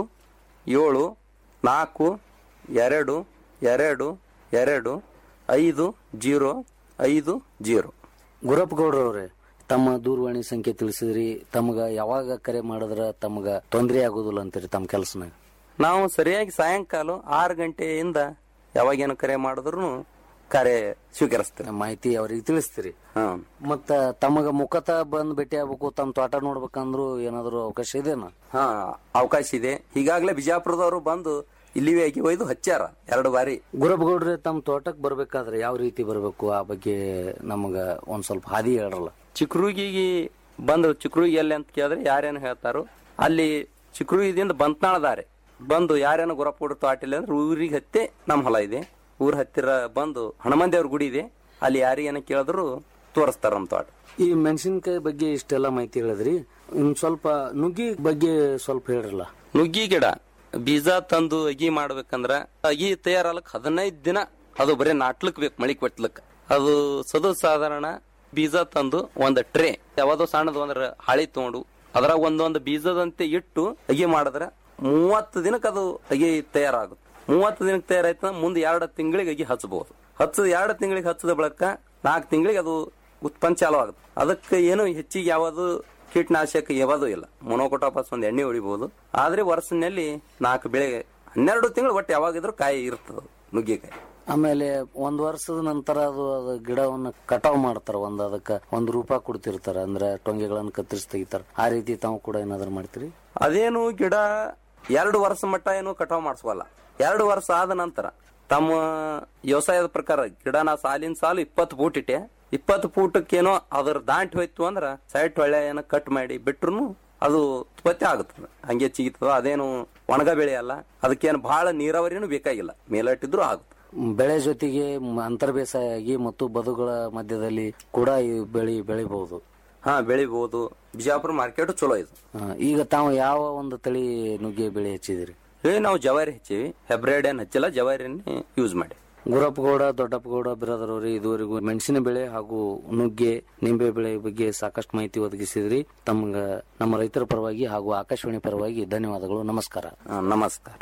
ಏಳು ನಾಲ್ಕು ಎರಡು ಎರಡು ಎರಡು ಐದು ಜೀರೋ ಐದು ಜೀರೋ ಗುರಪ್ಪ ಗೌಡ್ರವ್ರೆ ತಮ್ಮ ದೂರವಾಣಿ ಸಂಖ್ಯೆ ತಿಳಿಸಿದ್ರಿ ತಮಗ ಯಾವಾಗ ಕರೆ ಮಾಡಿದ್ರ ತಮಗ ತೊಂದರೆ ಆಗೋದಿಲ್ಲ ಅಂತೀರಿ ತಮ್ಮ ಕೆಲಸನಾಗ ನಾವು ಸರಿಯಾಗಿ ಸಾಯಂಕಾಲ ಆರು ಗಂಟೆಯಿಂದ ಯಾವಾಗೇನು ಕರೆ ಮಾಡಿದ್ರು ಕರೆ ಸ್ವೀಕರಿಸ್ತೇವೆ ಮಾಹಿತಿ ಅವ್ರಿಗೆ ತಿಳಿಸ್ತೀರಿ ಹ್ಮ್ ಮತ್ತ ತಮಗ ಮುಖತ ಬಂದ್ ಭೇಟಿ ಆಗ್ಬೇಕು ತಮ್ಮ ತೋಟ ನೋಡ್ಬೇಕಂದ್ರು ಏನಾದ್ರು ಅವಕಾಶ ಇದೆನಾ ಹಾ ಅವಕಾಶ ಇದೆ ಈಗಾಗಲೇ ಬಿಜಾಪುರದವರು ಬಂದು ಇಲ್ಲಿವೇಗಿ ಒಯ್ದು ಹಚ್ಚಾರ ಎರಡು ಬಾರಿ ಗುರಪ್ಪ ಗೌಡ್ರೆ ತಮ್ಮ ತೋಟಕ್ ಬರ್ಬೇಕಾದ್ರೆ ಯಾವ ರೀತಿ ಬರ್ಬೇಕು ಆ ಬಗ್ಗೆ ನಮಗ ಒಂದ್ ಸ್ವಲ್ಪ ಹಾದಿ ಹೇಳ್ರಲ್ಲ ಚಿಕ್ರುಗಿಗೆ ಬಂದು ಚಿಕ್ರುಗಿ ಎಲ್ಲಿ ಅಂತ ಕೇಳಿದ್ರೆ ಯಾರೇನು ಹೇಳ್ತಾರೋ ಅಲ್ಲಿ ಚಿಕ್ರುಗಿದಿಂದ ಬಂತ್ನಾಳ ದಾರೆ ಬಂದು ಯಾರೇನು ಗುರಪ್ಪ ಹುಡುಗ ತೋಟಿಲ್ಲ ಅಂದ್ರೆ ಊರಿಗೆ ಹತ್ತೆ ನಮ್ಮ ಹೊಲ ಇದೆ ಊರ ಹತ್ತಿರ ಬಂದು ಹನುಮಂದೇವ್ರ ಗುಡಿ ಇದೆ ಅಲ್ಲಿ ಯಾರಿಗೇನ ಕೇಳಿದ್ರು ತೋರಿಸ್ತಾರ ನಮ್ಮ ತೋಟ ಈ ಮೆಣಸಿನಕಾಯಿ ಬಗ್ಗೆ ಇಷ್ಟೆಲ್ಲ ಮಾಹಿತಿ ಹೇಳಿದ್ರಿ ಇನ್ ಸ್ವಲ್ಪ ನುಗ್ಗಿ ಬಗ್ಗೆ ಸ್ವಲ್ಪ ಹೇಳ್ರಲ್ಲ ನುಗ್ಗಿ ಗಿಡ ಬೀಜ ತಂದು ಅಗಿ ಮಾಡ್ಬೇಕಂದ್ರ ಅಗಿ ತಯಾರಲಕ್ ಹದಿನೈದು ದಿನ ಅದು ಬರೀ ನಾಟ್ಲಕ್ ಬೇಕು ಮಳಿ ಕೊಟ್ಲಕ್ ಅದು ಸದು ಸಾಧಾರಣ ಬೀಜ ತಂದು ಒಂದ್ ಟ್ರೇ ಯಾವ್ದೋ ಸಣ್ಣದು ಒಂದ್ರ ಹಾಳಿ ತಗೊಂಡು ಅದ್ರಾಗ ಒಂದೊಂದು ಬೀಜದಂತೆ ಇಟ್ಟು ಅಗಿ ಮಾಡಿದ್ರ ಮೂವತ್ತು ದಿನಕ್ಕೆ ಅದು ಅಗಿ ತಯಾರಾಗುತ್ತೆ ಮೂವತ್ತು ದಿನಕ್ಕೆ ತಯಾರಾಯ್ತು ಮುಂದೆ ಎರಡು ತಿಂಗಳಿಗೆ ಅಗಿ ಹಚ್ಚಬಹುದು ಹಚ್ಚದ ಎರಡು ತಿಂಗಳಿಗೆ ಹಚ್ಚದ ಬಳಿಕ ನಾಲ್ಕು ತಿಂಗಳಿಗೆ ಅದು ಉತ್ಪನ್ನ ಚಾಲು ಆಗುತ್ತೆ ಅದಕ್ಕೆ ಏನು ಹೆಚ್ಚಿಗೆ ಯಾವುದು ಕೀಟನಾಶಕ ಯಾವುದು ಇಲ್ಲ ಮೊನೋಕೊಟಾಪಸ್ ಒಂದು ಎಣ್ಣೆ ಹೊಡಿಬಹುದು ಆದ್ರೆ ವರ್ಷನಲ್ಲಿ ನಾಲ್ಕು ಬೆಳೆ ಹನ್ನೆರಡು ತಿಂಗಳು ಒಟ್ಟು ಯಾವಾಗಿದ್ರು ಕಾಯಿ ಇರ್ತದೆ ನುಗ್ಗೆಕಾಯಿ ಆಮೇಲೆ ಒಂದ್ ವರ್ಷದ ನಂತರ ಅದು ಅದು ಗಿಡವನ್ನ ಕಟಾವ್ ಮಾಡ್ತಾರ ಒಂದ್ ಅದಕ್ಕ ಒಂದ್ ರೂಪ ಕೊಡ್ತಿರ್ತಾರ ಅಂದ್ರೆ ಟೊಂಗೆಗಳನ್ನ ಕತ್ತರಿಸಿ ತೆಗಿತಾರ ಆ ರೀತಿ ತಾವು ಕೂಡ ಏನಾದ್ರು ಮಾಡ್ತೀರಿ ಅದೇನು ಗಿಡ ಎರಡು ವರ್ಷ ಮಟ್ಟ ಏನು ಕಟಾವ್ ಮಾಡಿಸವಲ್ಲ ಎರಡು ವರ್ಷ ಆದ ನಂತರ ತಮ್ಮ ವ್ಯವಸಾಯದ ಪ್ರಕಾರ ಗಿಡ ನಾ ಸಾಲಿನ ಸಾಲು ಇಪ್ಪತ್ತು ಫೂಟ್ ಇಟ್ಟೆ ಇಪ್ಪತ್ತು ಫೂಟಕ್ಕೇನೋ ಅದ್ರ ದಾಂಟಿ ಹೋಯ್ತು ಅಂದ್ರ ಸೈಡ್ ಹೊಳ್ಳೆ ಏನೋ ಕಟ್ ಮಾಡಿ ಬಿಟ್ರು ಅದು ಉತ್ಪತ್ತಿ ಆಗುತ್ತದೆ ಹಂಗೆ ಚಿಗಿತದ ಅದೇನು ಒಣಗ ಬೆಳೆ ಅಲ್ಲ ಅದಕ್ಕೇನು ಬಹಳ ನೀರಾವರಿನೂ ಬೇಕಾಗಿಲ್ಲ ಮೇಲಟ್ಟಿದ್ರು ಆಗುತ್ತೆ ಬೆಳೆ ಜೊತೆಗೆ ಮ- ಅಂತರ್ ಬೇಸಾಯ ಆಗಿ ಮತ್ತು ಬದುಗಳ ಮಧ್ಯದಲ್ಲಿ ಕೂಡ ಈ ಬೆಳಿ ಬೆಳಿಬಹುದು ಹಾ ಬೆಳಿಬಹುದು ಬಿಜಾಪುರ ಮಾರ್ಕೆಟ್ ಚಲೋ ಇದು ಈಗ ತಾವು ಯಾವ ಒಂದು ತಳಿ ನುಗ್ಗೆ ಬೆಳೆ ಹಚ್ಚಿದಿರಿ ಏ ನಾವು ಜವಾರಿ ಹಚ್ಚಿವಿ ಹೆಬ್ರೇಡ್ ಏನ್ ಹಚ್ಚಿಲ್ಲ ಜವಾರಿನೇ ಯೂಸ್ ಮಾಡಿ ಗುರಪ್ಪಗೌಡ ದೊಡ್ಡಪ್ಪಗೌಡ ಬಿರಾದರವ್ರಿ ಇದುವರೆಗೂ ಮೆಣಸಿನ ಬೆಳೆ ಹಾಗೂ ನುಗ್ಗೆ ನಿಂಬೆ ಬೆಳೆ ಬಗ್ಗೆ ಸಾಕಷ್ಟು ಮಾಹಿತಿ ಒದಗಿಸಿದ್ರಿ ತಮ್ಗ ನಮ್ಮ ರೈತರ ಪರವಾಗಿ ಹಾಗೂ ಆಕಾಶವಾಣಿ ಪರವಾಗಿ ಧನ್ಯವಾದಗಳು ನಮಸ್ಕಾರ ನಮಸ್ಕಾರ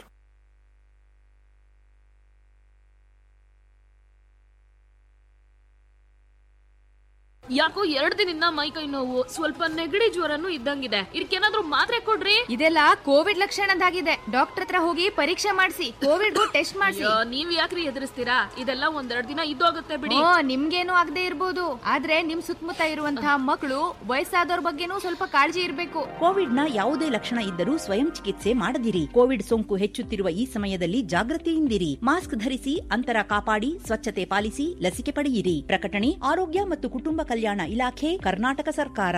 ಯಾಕೋ ಎರಡ್ ದಿನದಿಂದ ಮೈ ಕೈ ನೋವು ಸ್ವಲ್ಪ ನೆಗಡಿ ಜ್ವರನು ಇದ್ದಂಗಿದೆ ಇದಕ್ಕೇನಾದ್ರೂ ಮಾತ್ರೆ ಕೊಡ್ರಿ ಇದೆಲ್ಲ ಕೋವಿಡ್ ಲಕ್ಷಣದಾಗಿದೆ ಡಾಕ್ಟರ್ ಹತ್ರ ಹೋಗಿ ಪರೀಕ್ಷೆ ಮಾಡಿಸಿ ಕೋವಿಡ್ ಟೆಸ್ಟ್ ಮಾಡಿಸಿ ಅಯ್ಯೋ, ನೀವ್ ಯಾಕ್ರಿ ಎದುರಿಸ್ತೀರಾ ಇದೆಲ್ಲ ಒಂದೆರಡ್ ದಿನ ಇದ್ದೋಗುತ್ತೆ ಬಿಡಿ ಓ ನಿಮ್ಗೇನು ಆಗದೆ ಇರ್ಬೋದು ಆದ್ರೆ ನಿಮ್ ಸುತ್ತಮುತ್ತ ಇರುವಂತಹ ಮಕ್ಕಳು ವಯಸ್ಸಾದವ್ರ ಬಗ್ಗೆನೂ ಸ್ವಲ್ಪ ಕಾಳಜಿ ಇರ್ಬೇಕು ಕೋವಿಡ್ನ ಯಾವುದೇ ಲಕ್ಷಣ ಇದ್ದರೂ ಸ್ವಯಂ ಚಿಕಿತ್ಸೆ ಮಾಡದಿರಿ ಕೋವಿಡ್ ಸೋಂಕು ಹೆಚ್ಚುತ್ತಿರುವ ಈ ಸಮಯದಲ್ಲಿ ಜಾಗೃತಿಯಿಂದಿರಿ ಮಾಸ್ಕ್ ಧರಿಸಿ ಅಂತರ ಕಾಪಾಡಿ ಸ್ವಚ್ಛತೆ ಪಾಲಿಸಿ ಲಸಿಕೆ ಪಡೆಯಿರಿ ಪ್ರಕಟಣೆ ಆರೋಗ್ಯ ಮತ್ತು ಕುಟುಂಬ ಕಲ್ಯಾಣ ಇಲಾಖೆ ಕರ್ನಾಟಕ ಸರ್ಕಾರ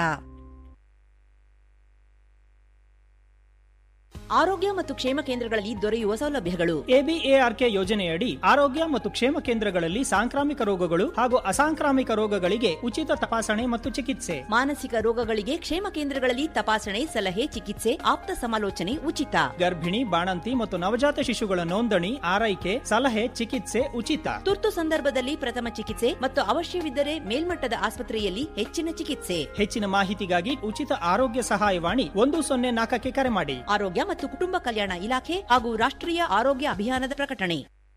ಆರೋಗ್ಯ ಮತ್ತು ಕ್ಷೇಮ ಕೇಂದ್ರಗಳಲ್ಲಿ ದೊರೆಯುವ ಸೌಲಭ್ಯಗಳು ಎಬಿಎಆರ್ಕೆ ಯೋಜನೆಯಡಿ ಆರೋಗ್ಯ ಮತ್ತು ಕ್ಷೇಮ ಕೇಂದ್ರಗಳಲ್ಲಿ ಸಾಂಕ್ರಾಮಿಕ ರೋಗಗಳು ಹಾಗೂ ಅಸಾಂಕ್ರಾಮಿಕ ರೋಗಗಳಿಗೆ ಉಚಿತ ತಪಾಸಣೆ ಮತ್ತು ಚಿಕಿತ್ಸೆ ಮಾನಸಿಕ ರೋಗಗಳಿಗೆ ಕ್ಷೇಮ ಕೇಂದ್ರಗಳಲ್ಲಿ ತಪಾಸಣೆ ಸಲಹೆ ಚಿಕಿತ್ಸೆ ಆಪ್ತ ಸಮಾಲೋಚನೆ ಉಚಿತ ಗರ್ಭಿಣಿ ಬಾಣಂತಿ ಮತ್ತು ನವಜಾತ ಶಿಶುಗಳ ನೋಂದಣಿ ಆರೈಕೆ ಸಲಹೆ ಚಿಕಿತ್ಸೆ ಉಚಿತ ತುರ್ತು ಸಂದರ್ಭದಲ್ಲಿ ಪ್ರಥಮ ಚಿಕಿತ್ಸೆ ಮತ್ತು ಅವಶ್ಯವಿದ್ದರೆ ಮೇಲ್ಮಟ್ಟದ ಆಸ್ಪತ್ರೆಯಲ್ಲಿ ಹೆಚ್ಚಿನ ಚಿಕಿತ್ಸೆ ಹೆಚ್ಚಿನ ಮಾಹಿತಿಗಾಗಿ ಉಚಿತ ಆರೋಗ್ಯ ಸಹಾಯವಾಣಿ ಒಂದು ಸೊನ್ನೆ ನಾಲ್ಕಕ್ಕೆ ಕರೆ ಮಾಡಿ ಆರೋಗ್ಯ ಮತ್ತು ಕುಟುಂಬ ಕಲ್ಯಾಣ ಇಲಾಖೆ ಹಾಗೂ ರಾಷ್ಟ್ರೀಯ ಆರೋಗ್ಯ ಅಭಿಯಾನದ ಪ್ರಕಟಣೆ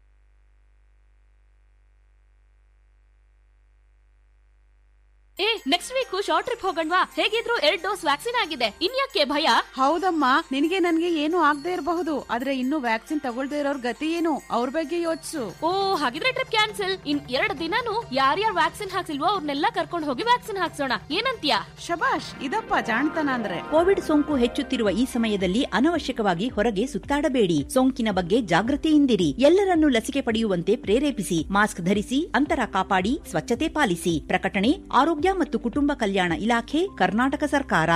ಏ ನೆಕ್ಸ್ಟ್ ವೀಕ್ ಶಾರ್ಟ್ ಟ್ರಿಪ್ ಹೋಗಣ್ವಾ ಹೇಗಿದ್ರು ಎರಡ್ ಡೋಸ್ ವ್ಯಾಕ್ಸಿನ್ ಆಗಿದೆ ಇನ್ಯಾಕೆ ಭಯ ಹೌದಮ್ಮ ನಿನಗೆ ನನ್ಗೆ ಏನು ಆಗದೆ ಇರಬಹುದು ಆದ್ರೆ ಇನ್ನು ವ್ಯಾಕ್ಸಿನ್ ತಗೊಳ್ದೇ ಇರೋರ್ ಗತಿ ಏನು ಅವ್ರ ಬಗ್ಗೆ ಯೋಚಿಸು ಓ ಹಾಗಿದ್ರೆ ಟ್ರಿಪ್ ಕ್ಯಾನ್ಸಲ್ ಇನ್ ಎರಡ್ ದಿನಾನು ಯಾರ್ಯಾರು ವ್ಯಾಕ್ಸಿನ್ ಹಾಕ್ಸಿಲ್ವೋ ಅವ್ರನ್ನೆಲ್ಲ ಕರ್ಕೊಂಡು ಹೋಗಿ ವ್ಯಾಕ್ಸಿನ್ ಹಾಕ್ಸೋಣ ಏನಂತ್ಯಾ ಶಬಾಷ್ ಇದಪ್ಪ ಜಾಣ್ತನ ಅಂದ್ರೆ ಕೋವಿಡ್ ಸೋಂಕು ಹೆಚ್ಚುತ್ತಿರುವ ಈ ಸಮಯದಲ್ಲಿ ಅನವಶ್ಯಕವಾಗಿ ಹೊರಗೆ ಸುತ್ತಾಡಬೇಡಿ ಸೋಂಕಿನ ಬಗ್ಗೆ ಜಾಗೃತಿಯಿಂದಿರಿ ಎಲ್ಲರನ್ನೂ ಲಸಿಕೆ ಪಡೆಯುವಂತೆ ಪ್ರೇರೇಪಿಸಿ ಮಾಸ್ಕ್ ಧರಿಸಿ ಅಂತರ ಕಾಪಾಡಿ ಸ್ವಚ್ಛತೆ ಪಾಲಿಸಿ ಪ್ರಕಟಣೆ ಆರೋಗ್ಯ ಮತ್ತು ಕುಟುಂಬ ಕಲ್ಯಾಣ ಇಲಾಖೆ ಕರ್ನಾಟಕ ಸರ್ಕಾರ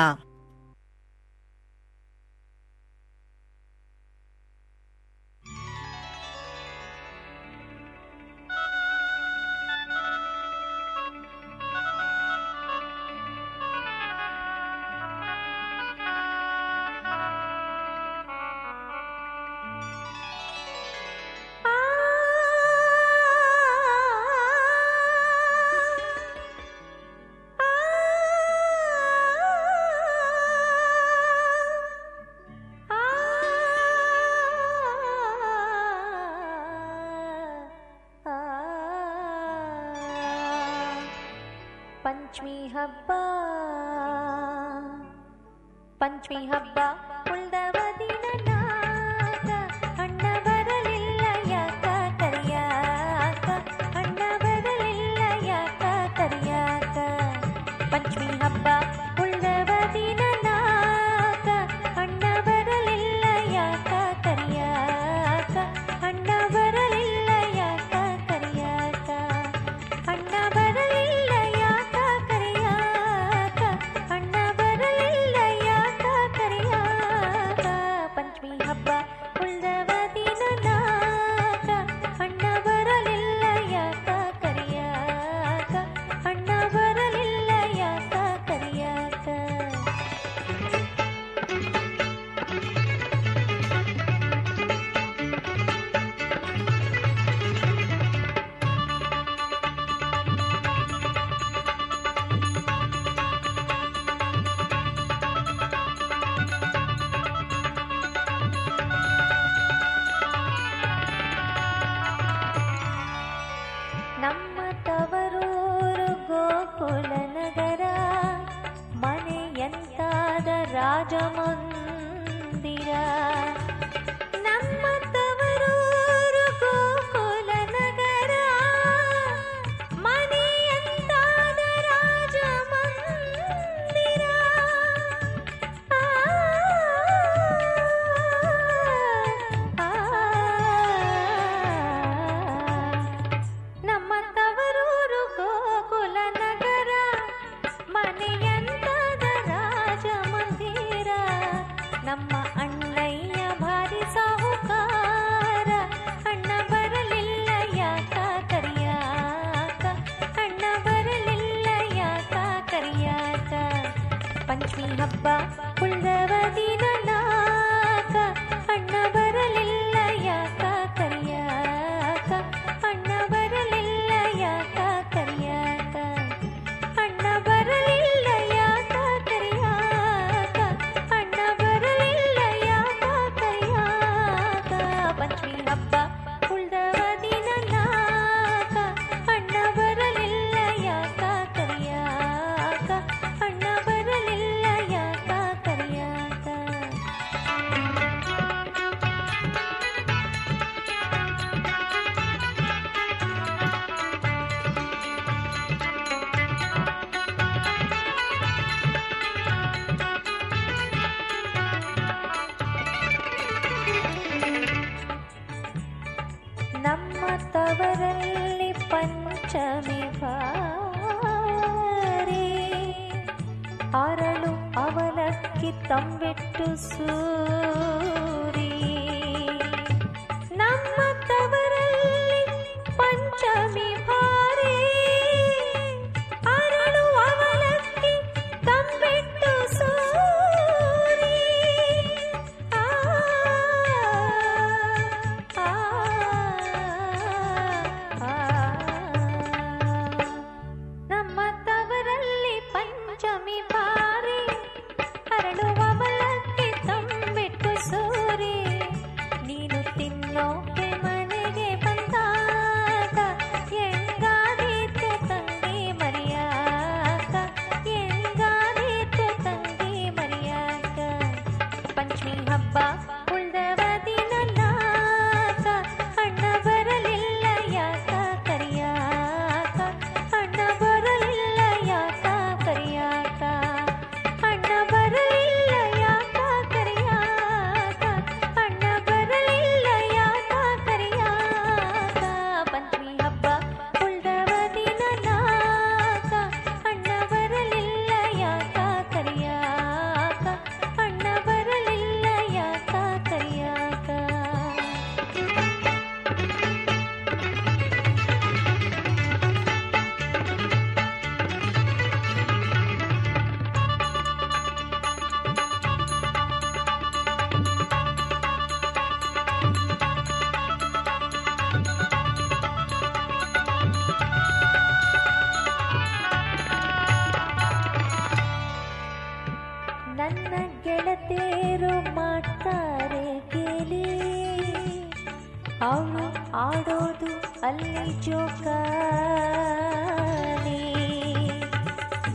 ಪಂಚಮಿ ಹಬ್ಬ ಪಂಚಮಿ ಹಬ್ಬ ಉಳ್ದವ ದಿನ ನಾಕ ಅಣ್ಣ ಬರಲಿಲ್ಲ ಯಾಕ ಕರಿಯಾಕ ಅಣ್ಣ ಬರಲಿಲ್ಲ ಯಾಕ ಕರಿಯಾಕ ಪಂಚಮಿ ಹಬ್ಬ ಉಳ್ದವ ದಿನ ನಾಕ ಅಣ್ಣ ಬರಲಿಲ್ಲ ಯಾಕ ಕರಿಯಾಕ ಅಣ್ಣ ಬರಲಿಲ್ಲ ಯಾಕ ಕರಿಯಾಕ ಅಣ್ಣ ಬರಲಿಲ್ಲ ಯಾಕ ಕರಿಯಾಕ ಅಣ್ಣ ಬರಲಿಲ್ಲ ಯಾಕ ಕರಿಯಾಕ ಪಂಚಮಿ ಹಬ್ಬ ಉಳ್ದವ ದಿನ ನಾಕ ಅಣ್ಣ ಬರಲಿಲ್ಲ ಯಾಕ ಕರಿಯಾಕ ಅಣ್ಣ ಬರಲಿಲ್ಲ ಯಾಕ ಕರಿಯಾಕ ನಮ್ಮ ತವರೂರು ಗೋಕುಲ ನಗರ ಮನೆಯಂತಾದ ರಾಜಮಂದಿರ ನಮ್ಮ ತವರೂರು ಗೋಕುಲ ನಗರ ಮನೆಯಂತಾದ ರಾಜಮಂದಿರ ಆ, ನಮ್ಮ ತವರೂರು ಗೋಕುಲ ನಗರ ಮನೆಯಂತದ ರಾಜ ಮಂದಿರ ನಮ್ಮ ಅಣ್ಣಯ್ಯ ಭಾರಿ ಸಾಹುಕಾರ ಅಣ್ಣ ಬರಲಿಲ್ಲ ಯಾಕ ಕರಿಯಾಕ ಅಣ್ಣ ಬರಲಿಲ್ಲ ಯಾಕ ಕರಿಯಾಕ ಪಂಚಮಿ ಹಬ್ಬ ಉಳ್ದವ ದಿನ ನಾಕ ಅಣ್ಣ ಬರಲಿಲ್ಲ ಯಾಕ ಕರಿಯಾಕ ಅಣ್ಣ ಬರಲಿಲ್ಲ ಯಾಕ ಕರಿಯಾಕ ಅಣ್ಣ ಬರಲಿಲ್ಲ ಯಾಕ ಕರಿಯಾಕ ಅಣ್ಣ ಬರಲಿಲ್ಲ ಯಾಕ ಕರಿಯಾಕ ಪಂಚಮಿ ಹಬ್ಬ ಉಳ್ದವ ದಿನ ನಾಕ ಅಣ್ಣ ಬರಲಿಲ್ಲ ಯಾಕ ಕರಿಯಾಕ ಅಣ್ಣ ಬರಲಿಲ್ಲ ಯಾಕ ಕರಿಯಾಕ ನಮ್ಮ ತವರಲ್ಲಿ ಪಂಚಮಿ ಬಾರಿ ಅರಳು ಅವಲಕ್ಕಿ ತಂಬಿಟ್ಟು ಸೂರಿ ನಮ್ಮ ತವರಲ್ಲಿ ಪಂಚಮಿ ಭಾರಿ ಅರಳು ಅವಲಕ್ಕಿ ತಂಬಿಟ್ಟು ಸೂರಿ ಆ ನಮ್ಮ ತವರಲ್ಲಿ ಪಂಚಮಿ ಬಾರಿ ಹರಳುವ ಮಲಕ್ಕೆ ತಂಬಿಟ್ಟು ಸೂರಿ ನೀನು ತಿನ್ನೋಕೆ ಮನೆಗೆ ಬಂದಾಗ ಎಂಗಾದೀತು ತಂಗಿ ಮರಿಯಾಕ ಎಂಗಾದೀತು ತಂಗಿ ಮರಿಯಾಕ ಪಂಚಮಿ ಹಬ್ಬ ಉಳ್ದವ ದಿನ ನಾಕ ಅಣ್ಣ ಬರಲಿಲ್ಲ ಯಾಕ ಕರಿಯಾಕ ಅಣ್ಣ ಬರಲಿಲ್ಲ ಯಾಕ ಕರಿಯಾಕ ಅಣ್ಣ ಬರಲಿಲ್ಲ ಯಾಕ ಕರಿಯಾಕ ಅಣ್ಣ ಬರಲಿಲ್ಲ ಯಾಕ ಕರಿಯಾಕ ಪಂಚಮಿ ಹಬ್ಬ ಉಳ್ದವ ದಿನ ನಾಕ ಅಣ್ಣ ಬರಲಿಲ್ಲ ಯಾಕ ಕರಿಯಾಕ ಅಣ್ಣ ಬರಲಿಲ್ಲ ಯಾಕ ಕರಿಯಾಕ ನನ್ನ ಗೆಳತಿಯರು ಮಾಡ್ತಾರೆ ಕೇಳಿ ಅವಳು ಆಡೋದು ಅಲ್ಲಿ ಜೋಕಾಲಿ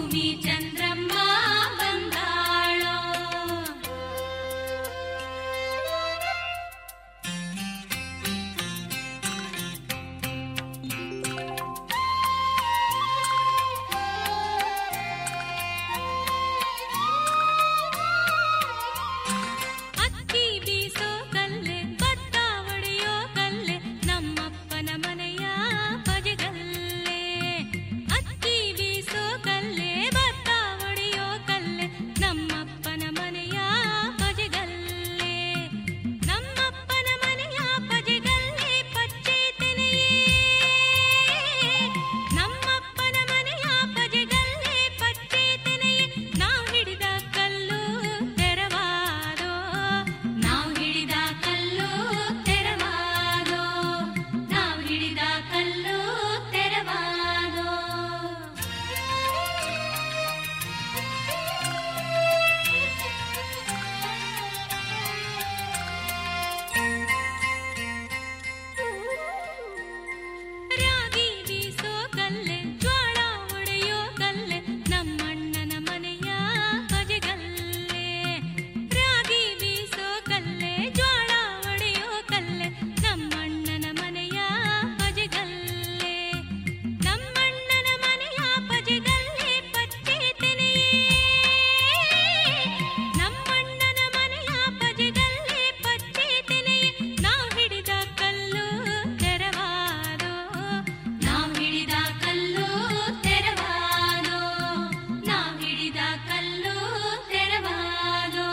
ಭೂಮಿ ಚಂದ್ರಮ್ಮ ಬಂದಾಳೋ ಅಕ್ಕಿ ಬೀಸೋ ಕಲ್ಲೆ ಭತ್ತ ಒಡೆಯೋ ಕಲ್ಲೆ ನಮ್ಮಪ್ಪನ ಮನೆಯ ಬಜಗಲ್ಲೆ ಅಕ್ಕಿ ಬೀಸೋ ಕಲ್ಲೆ ಭತ್ತ ಒಡೆಯೋ ಕಲ್ಲೆ ನಮ್ಮಪ್ಪನ ಮನೆಯ ಬಜಗಲ್ಲೆ ನಮ್ಮಪ್ಪನ ಮನೆಯ ಬಜಗಲ್ಲೆ ಪಚ್ಚೆ ತೆನೆಯೇ ನಮ್ಮಪ್ಪನ ಮನೆಯ ಬಜಗಲ್ಲೆ ಪಚ್ಚೆ ತೆನೆಯೇ ನಾವು ಹಿಡಿದ ಕಲ್ಲು ತೆರವಾದೋ ನಾವು ಹಿಡಿದ ಕಲ್ಲು ತೆರವಾದೋ ನಾವು ಹಿಡಿದ ಕಲ್ಲು ತೆರವಾದೋ ರಾಗಿ ಬೀಸೋ ಕಲ್ಲೆ ಜ್ವಾಳ ಒಡೆಯೋ ಕಲ್ಲೆ ನಮ್ಮಣ್ಣನ ಮನೆಯ ಬಜಗಲ್ಲೆ ರಾಗಿ ಬೀಸೋ ಕಲ್ಲೆ ಜ್ವಾಳ ಒಡೆಯೋ ಕಲ್ಲೆ ನಮ್ಮಣ್ಣನ ಮನೆಯ ಬಜಗಲ್ಲೆ ನಮ್ಮಣ್ಣನ ಮನೆಯ ಬಜಗಲ್ಲೆ ಪಚ್ಚೆ ತೆನೆಯೇ ನಮ್ಮಣ್ಣನ ಮನೆಯ ಬಜಗಲ್ಲೆ ಪಚ್ಚೆ ತೆನೆಯೇ ನಾವು ಹಿಡಿದ ಕಲ್ಲು ತೆರವಾದೋ ನಾವು ಹಿಡಿದ ಕಲ್ಲು ತೆರವಾದೋ ನಾವು ಹಿಡಿದ ಕಲ್ಲು ತೆರವಾದೋ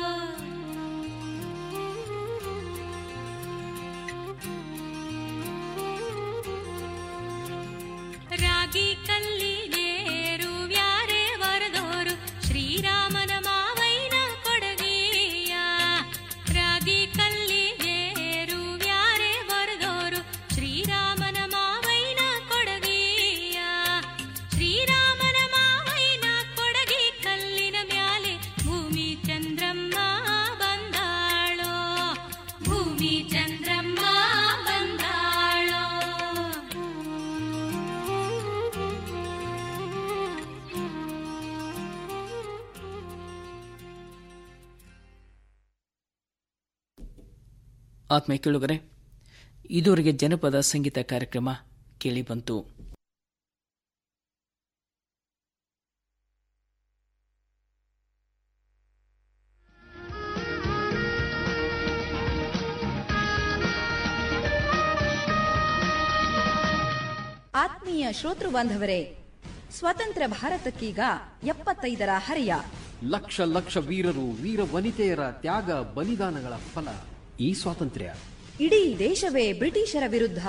ರಾಗಿ ಕಲ್ಲಿಗೆ ರುವ್ಯಾರೆ ವರದೋರು ಶ್ರೀರಾಮನ ಮಾವೈನ ಕೊಡಗೀಯ ರಾಗಿ ಕಲ್ಲಿಗೆ ರುವ್ಯಾರೆ ವರದೋರು ಶ್ರೀರಾಮನ ಮಾವೈನ ಕೊಡಗೀಯ ಶ್ರೀರಾಮನ ಮಾವೈನ ಕೊಡಗಿ ಕಲ್ಲಿನ ಮ್ಯಾಲೆ ಭೂಮಿ ಚಂದ್ರಮ್ಮ ಬಂದಾಳೋ ಭೂಮಿ ಚಂದ್ರಮ್ಮ ಬಂದಾಳೋ ಆತ್ಮೀಯ ಕೇಳುಗರೆ ಇದುವರೆಗೆ ಜನಪದ ಸಂಗೀತ ಕಾರ್ಯಕ್ರಮ ಕೇಳಿ ಬಂತು ಆತ್ಮೀಯ ಶ್ರೋತೃ ಬಾಂಧವರೇ ಸ್ವತಂತ್ರ ಭಾರತಕ್ಕೀಗ ಎಪ್ಪತ್ತೈದರ ಹರೆಯ ಲಕ್ಷ ಲಕ್ಷ ವೀರರು ವೀರ ವನಿತೆಯರ ತ್ಯಾಗ ಬಲಿದಾನಗಳ ಫಲ ಈ ಸ್ವಾತಂತ್ರ್ಯ ಇಡೀ ದೇಶವೇ ಬ್ರಿಟಿಷರ ವಿರುದ್ಧ